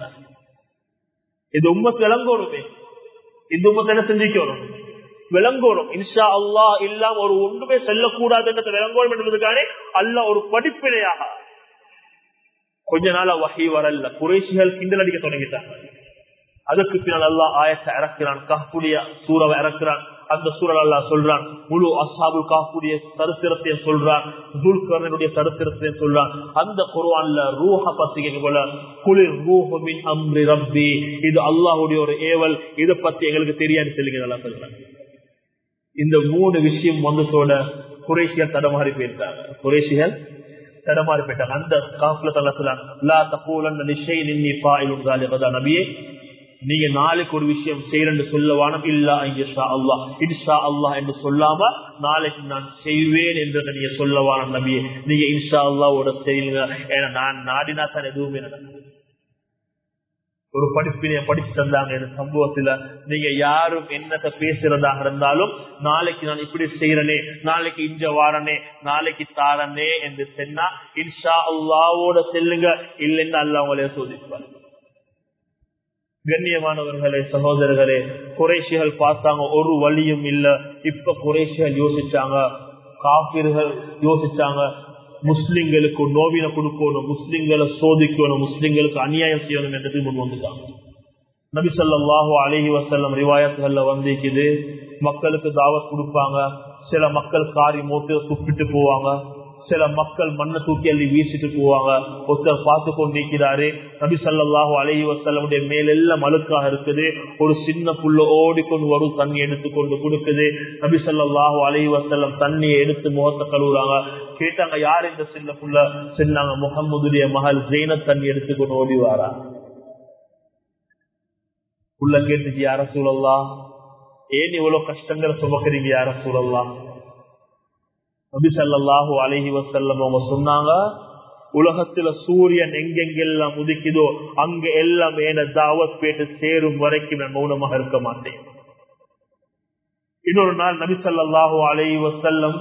இந்த உம்மத்து விளங்கோருமே இந்த உம்மத்தை என்ன செஞ்சிக்கணும் விளங்கோரும் இன்ஷா அல்லாஹ் இல்லாம ஒரு ஒன்றுமே செல்லக்கூடாது என்ற விளங்கோரும் என்பதற்கான அல்ல ஒரு படிப்பினையாக கொஞ்ச நாளா வகை வரல குறைசிகள் கிண்டல் அடிக்க தொடங்கிட்டாங்க அதுக்கு பின்னால் அல்லாஹ் ஆயத்தை இறக்கிறான் கஹ்புடைய சூறவை இறக்கிறான் அந்த சூழல் அல்லா சொல்றான் முழு அசாபு காப்புடைய சரித்திரத்தையும் சொல்றான் துல்கர்ணனுடைய சரித்திரத்தையும் சொல்றான் அந்த குர்ஆன்ல ரூஹ பத்தி போல குளிர் ரூஹமின் அம்ரி ரப்பி இது அல்லாஹுடைய ஒரு ஏவல் இதை பத்தி எங்களுக்கு தெரியாது சொல்லுங்க நல்லா சொல்றாங்க இந்த மூணு விஷயம் வந்ததோட குறைசியல் தடமாறி போயிருக்காங்க குறைசியல் தடமாறி போயிட்டாங்க அந்த காப்புல தல்லா சொல்றாங்க லா தகூலன் நிஷை நின்னி ஃபாயிலுன் நபியே நீங்க நாளைக்கு ஒரு விஷயம் செய்யறன்னு சொல்லவானம் இல்லா இன்ஷா அல்லாஹ் இன்ஷா அல்லாஹ் என்று சொல்லாம நாளைக்கு நான் செய்வேன் என்று நீங்க சொல்லவானம் நபியே நீங்க இன்ஷா அல்லாவோட செய்யுங்க ஏன்னா நான் நாடினா தான் எதுவுமே நடக்கும் ஒரு படிப்பினைய படிச்சு தந்தாங்க இந்த சம்பவத்துல நீங்க யாரும் என்னத்த பேசுறதாக இருந்தாலும் நாளைக்கு நான் இப்படி செய்யறனே நாளைக்கு இஞ்ச வாரனே நாளைக்கு தாரனே என்று சொன்னா இன்ஷா அல்லாவோட செல்லுங்க இல்லைன்னு அல்ல அவங்களே சோதிப்பார் கண்ணியமானவர்களே சகோதரர்களே குறைஷிகள் பார்த்தாங்க ஒரு வழியும் இல்ல இப்ப குறைஷிகள் யோசிச்சாங்க காப்பீர்கள் யோசிச்சாங்க முஸ்லிம்களுக்கு நோவின கொடுக்கணும் முஸ்லிம்களை சோதிக்கணும் முஸ்லிம்களுக்கு அநியாயம் செய்யணும் என்றது முன் வந்துட்டாங்க நபி சொல்லாஹு அலஹி வசல்லம் ரிவாயத்துகள்ல வந்திருக்குது மக்களுக்கு தாவத் கொடுப்பாங்க சில மக்கள் காரி மூட்டு துப்பிட்டு போவாங்க சில மக்கள் மண்ணை தூக்கி அள்ளி வீசிட்டு போவாங்க ஒருத்தர் பார்த்து கொண்டிருக்கிறாரு நபி சல்லாஹு அலஹி வசல்லமுடைய மேலெல்லாம் அழுக்காக இருக்குது ஒரு சின்ன புல்ல ஓடிக்கொண்டு வரும் தண்ணி எடுத்துக்கொண்டு கொடுக்குது நபி சல்லாஹு அலஹி வசல்லம் தண்ணியை எடுத்து முகத்தை கழுவுறாங்க கேட்டாங்க யார் இந்த சின்ன புள்ள சொன்னாங்க முகம்மதுடைய மகள் ஜெயின தண்ணி எடுத்துக்கொண்டு ஓடி வாரா புள்ள கேட்டுச்சு யார சூழல்லாம் ஏன் இவ்வளவு கஷ்டங்கிற சுமக்கிறீங்க யார சூழல்லாம் நபி சல்லாஹூ அலஹி வசல்லம் அவங்க சொன்னாங்க உலகத்துல சூரியன் எங்கெங்கெல்லாம் உதிக்குதோ அங்க எல்லாம் என தாவத் பேட்டு சேரும் வரைக்கும் நான் மௌனமாக இருக்க மாட்டேன் இன்னொரு நாள் நபி சல்லாஹூ அலஹி வசல்லம்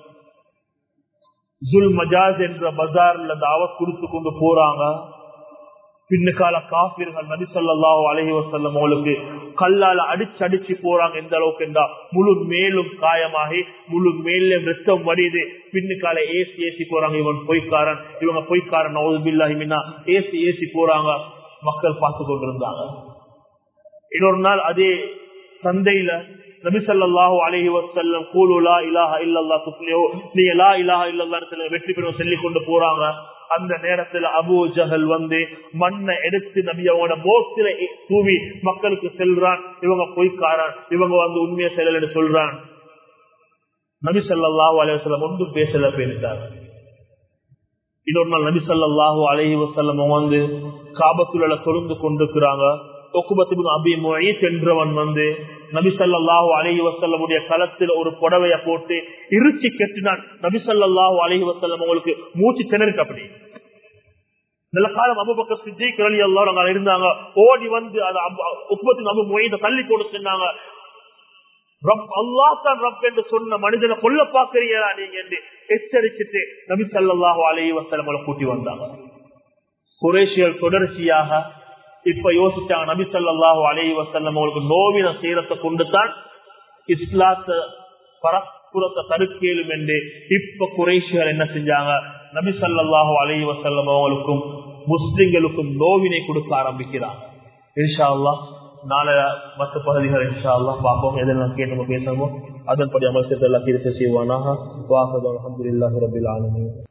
ஜுல் மஜாஸ் என்ற பஜார்ல தாவத் கொடுத்து கொண்டு போறாங்க பின்னுக்கால காப்பீர்கள் நபி சொல்லாஹு அலஹி வசல்லம் அவளுக்கு கல்லால அடிச்சு அடிச்சு போறாங்க எந்த அளவுக்கு என்றா முழு மேலும் காயமாகி முழு மேலும் ரத்தம் வடியுது பின்னுக்கால ஏசி ஏசி போறாங்க இவன் பொய்க்காரன் இவங்க பொய்க்காரன் நவுதுபில்லாஹிமின்னா ஏசி ஏசி போறாங்க மக்கள் பார்த்து கொண்டிருந்தாங்க இன்னொரு நாள் அதே சந்தையில நபி சொல்லாஹு அலஹி வசல்லம் கூலுலா இலாஹா இல்லல்லா துப்ளியோ நீ லா இலாஹா இல்லல்லா வெற்றி பெறுவோம் சொல்லி கொண்டு போறாங்க அந்த நேரத்துல அபு ஜஹல் வந்து மண்ணை எடுத்து நபி அவங்களோட மோத்தில தூவி மக்களுக்கு செல்றான் இவங்க பொய்க்காரன் இவங்க வந்து உண்மையை செல்லு சொல்றான் நபி சல்லாஹூ அலைவசல்லம் ஒன்றும் பேசல போயிருக்காங்க இன்னொரு நாள் நபி சல்லாஹூ அலஹி வசல்லம் வந்து காபத்துல தொழுந்து கொண்டிருக்கிறாங்க அபி மொழித் என்றவன் வந்து நபி சல்லாஹூ அலஹி வசல்லமுடைய களத்தில் ஒரு புடவைய போட்டு இருச்சி கெட்டினான் நபி சல்லாஹூ அலஹி வசல்லம் உங்களுக்கு மூச்சு திணறுக்கு அப்படி நல்ல காலம் அபுபக்க சித்திக் அலி எல்லாரும் அங்க இருந்தாங்க ஓடி வந்து உப்பத்தின் அபு மொழியை தள்ளி கொடுத்துனாங்க ரப் அல்லா தான் ரப் என்று சொன்ன மனிதனை கொல்ல பாக்குறீங்களா நீங்க என்று எச்சரிச்சுட்டு நபி சல்லாஹூ அலஹி வசல்லம் கூட்டி வந்தாங்க குரேஷியல் தொடர்ச்சியாக இப்ப யோசிச்சாங்க நபி சொல்லாஹு அலி வசல்லம் அவங்களுக்கு நோவின சீரத்தை கொண்டு தான் இஸ்லாத்த பரப்புறத்தை தடுக்கலும் என்று இப்ப குறைஷிகள் என்ன செஞ்சாங்க நபி சல்லாஹு அலி வசல்லம் அவங்களுக்கும் முஸ்லிம்களுக்கும் நோவினை கொடுக்க ஆரம்பிக்கிறாங்க இன்ஷா அல்லா நாளை மற்ற பகுதிகள் இன்ஷா அல்லா பார்ப்போம் எதெல்லாம் கேட்டு பேசணுமோ அதன்படி அமல் செய்து எல்லாம் தீர்ப்பு செய்வானாக வாசதம் அஹமதுல்லாஹி ரபில் ஆலமீன்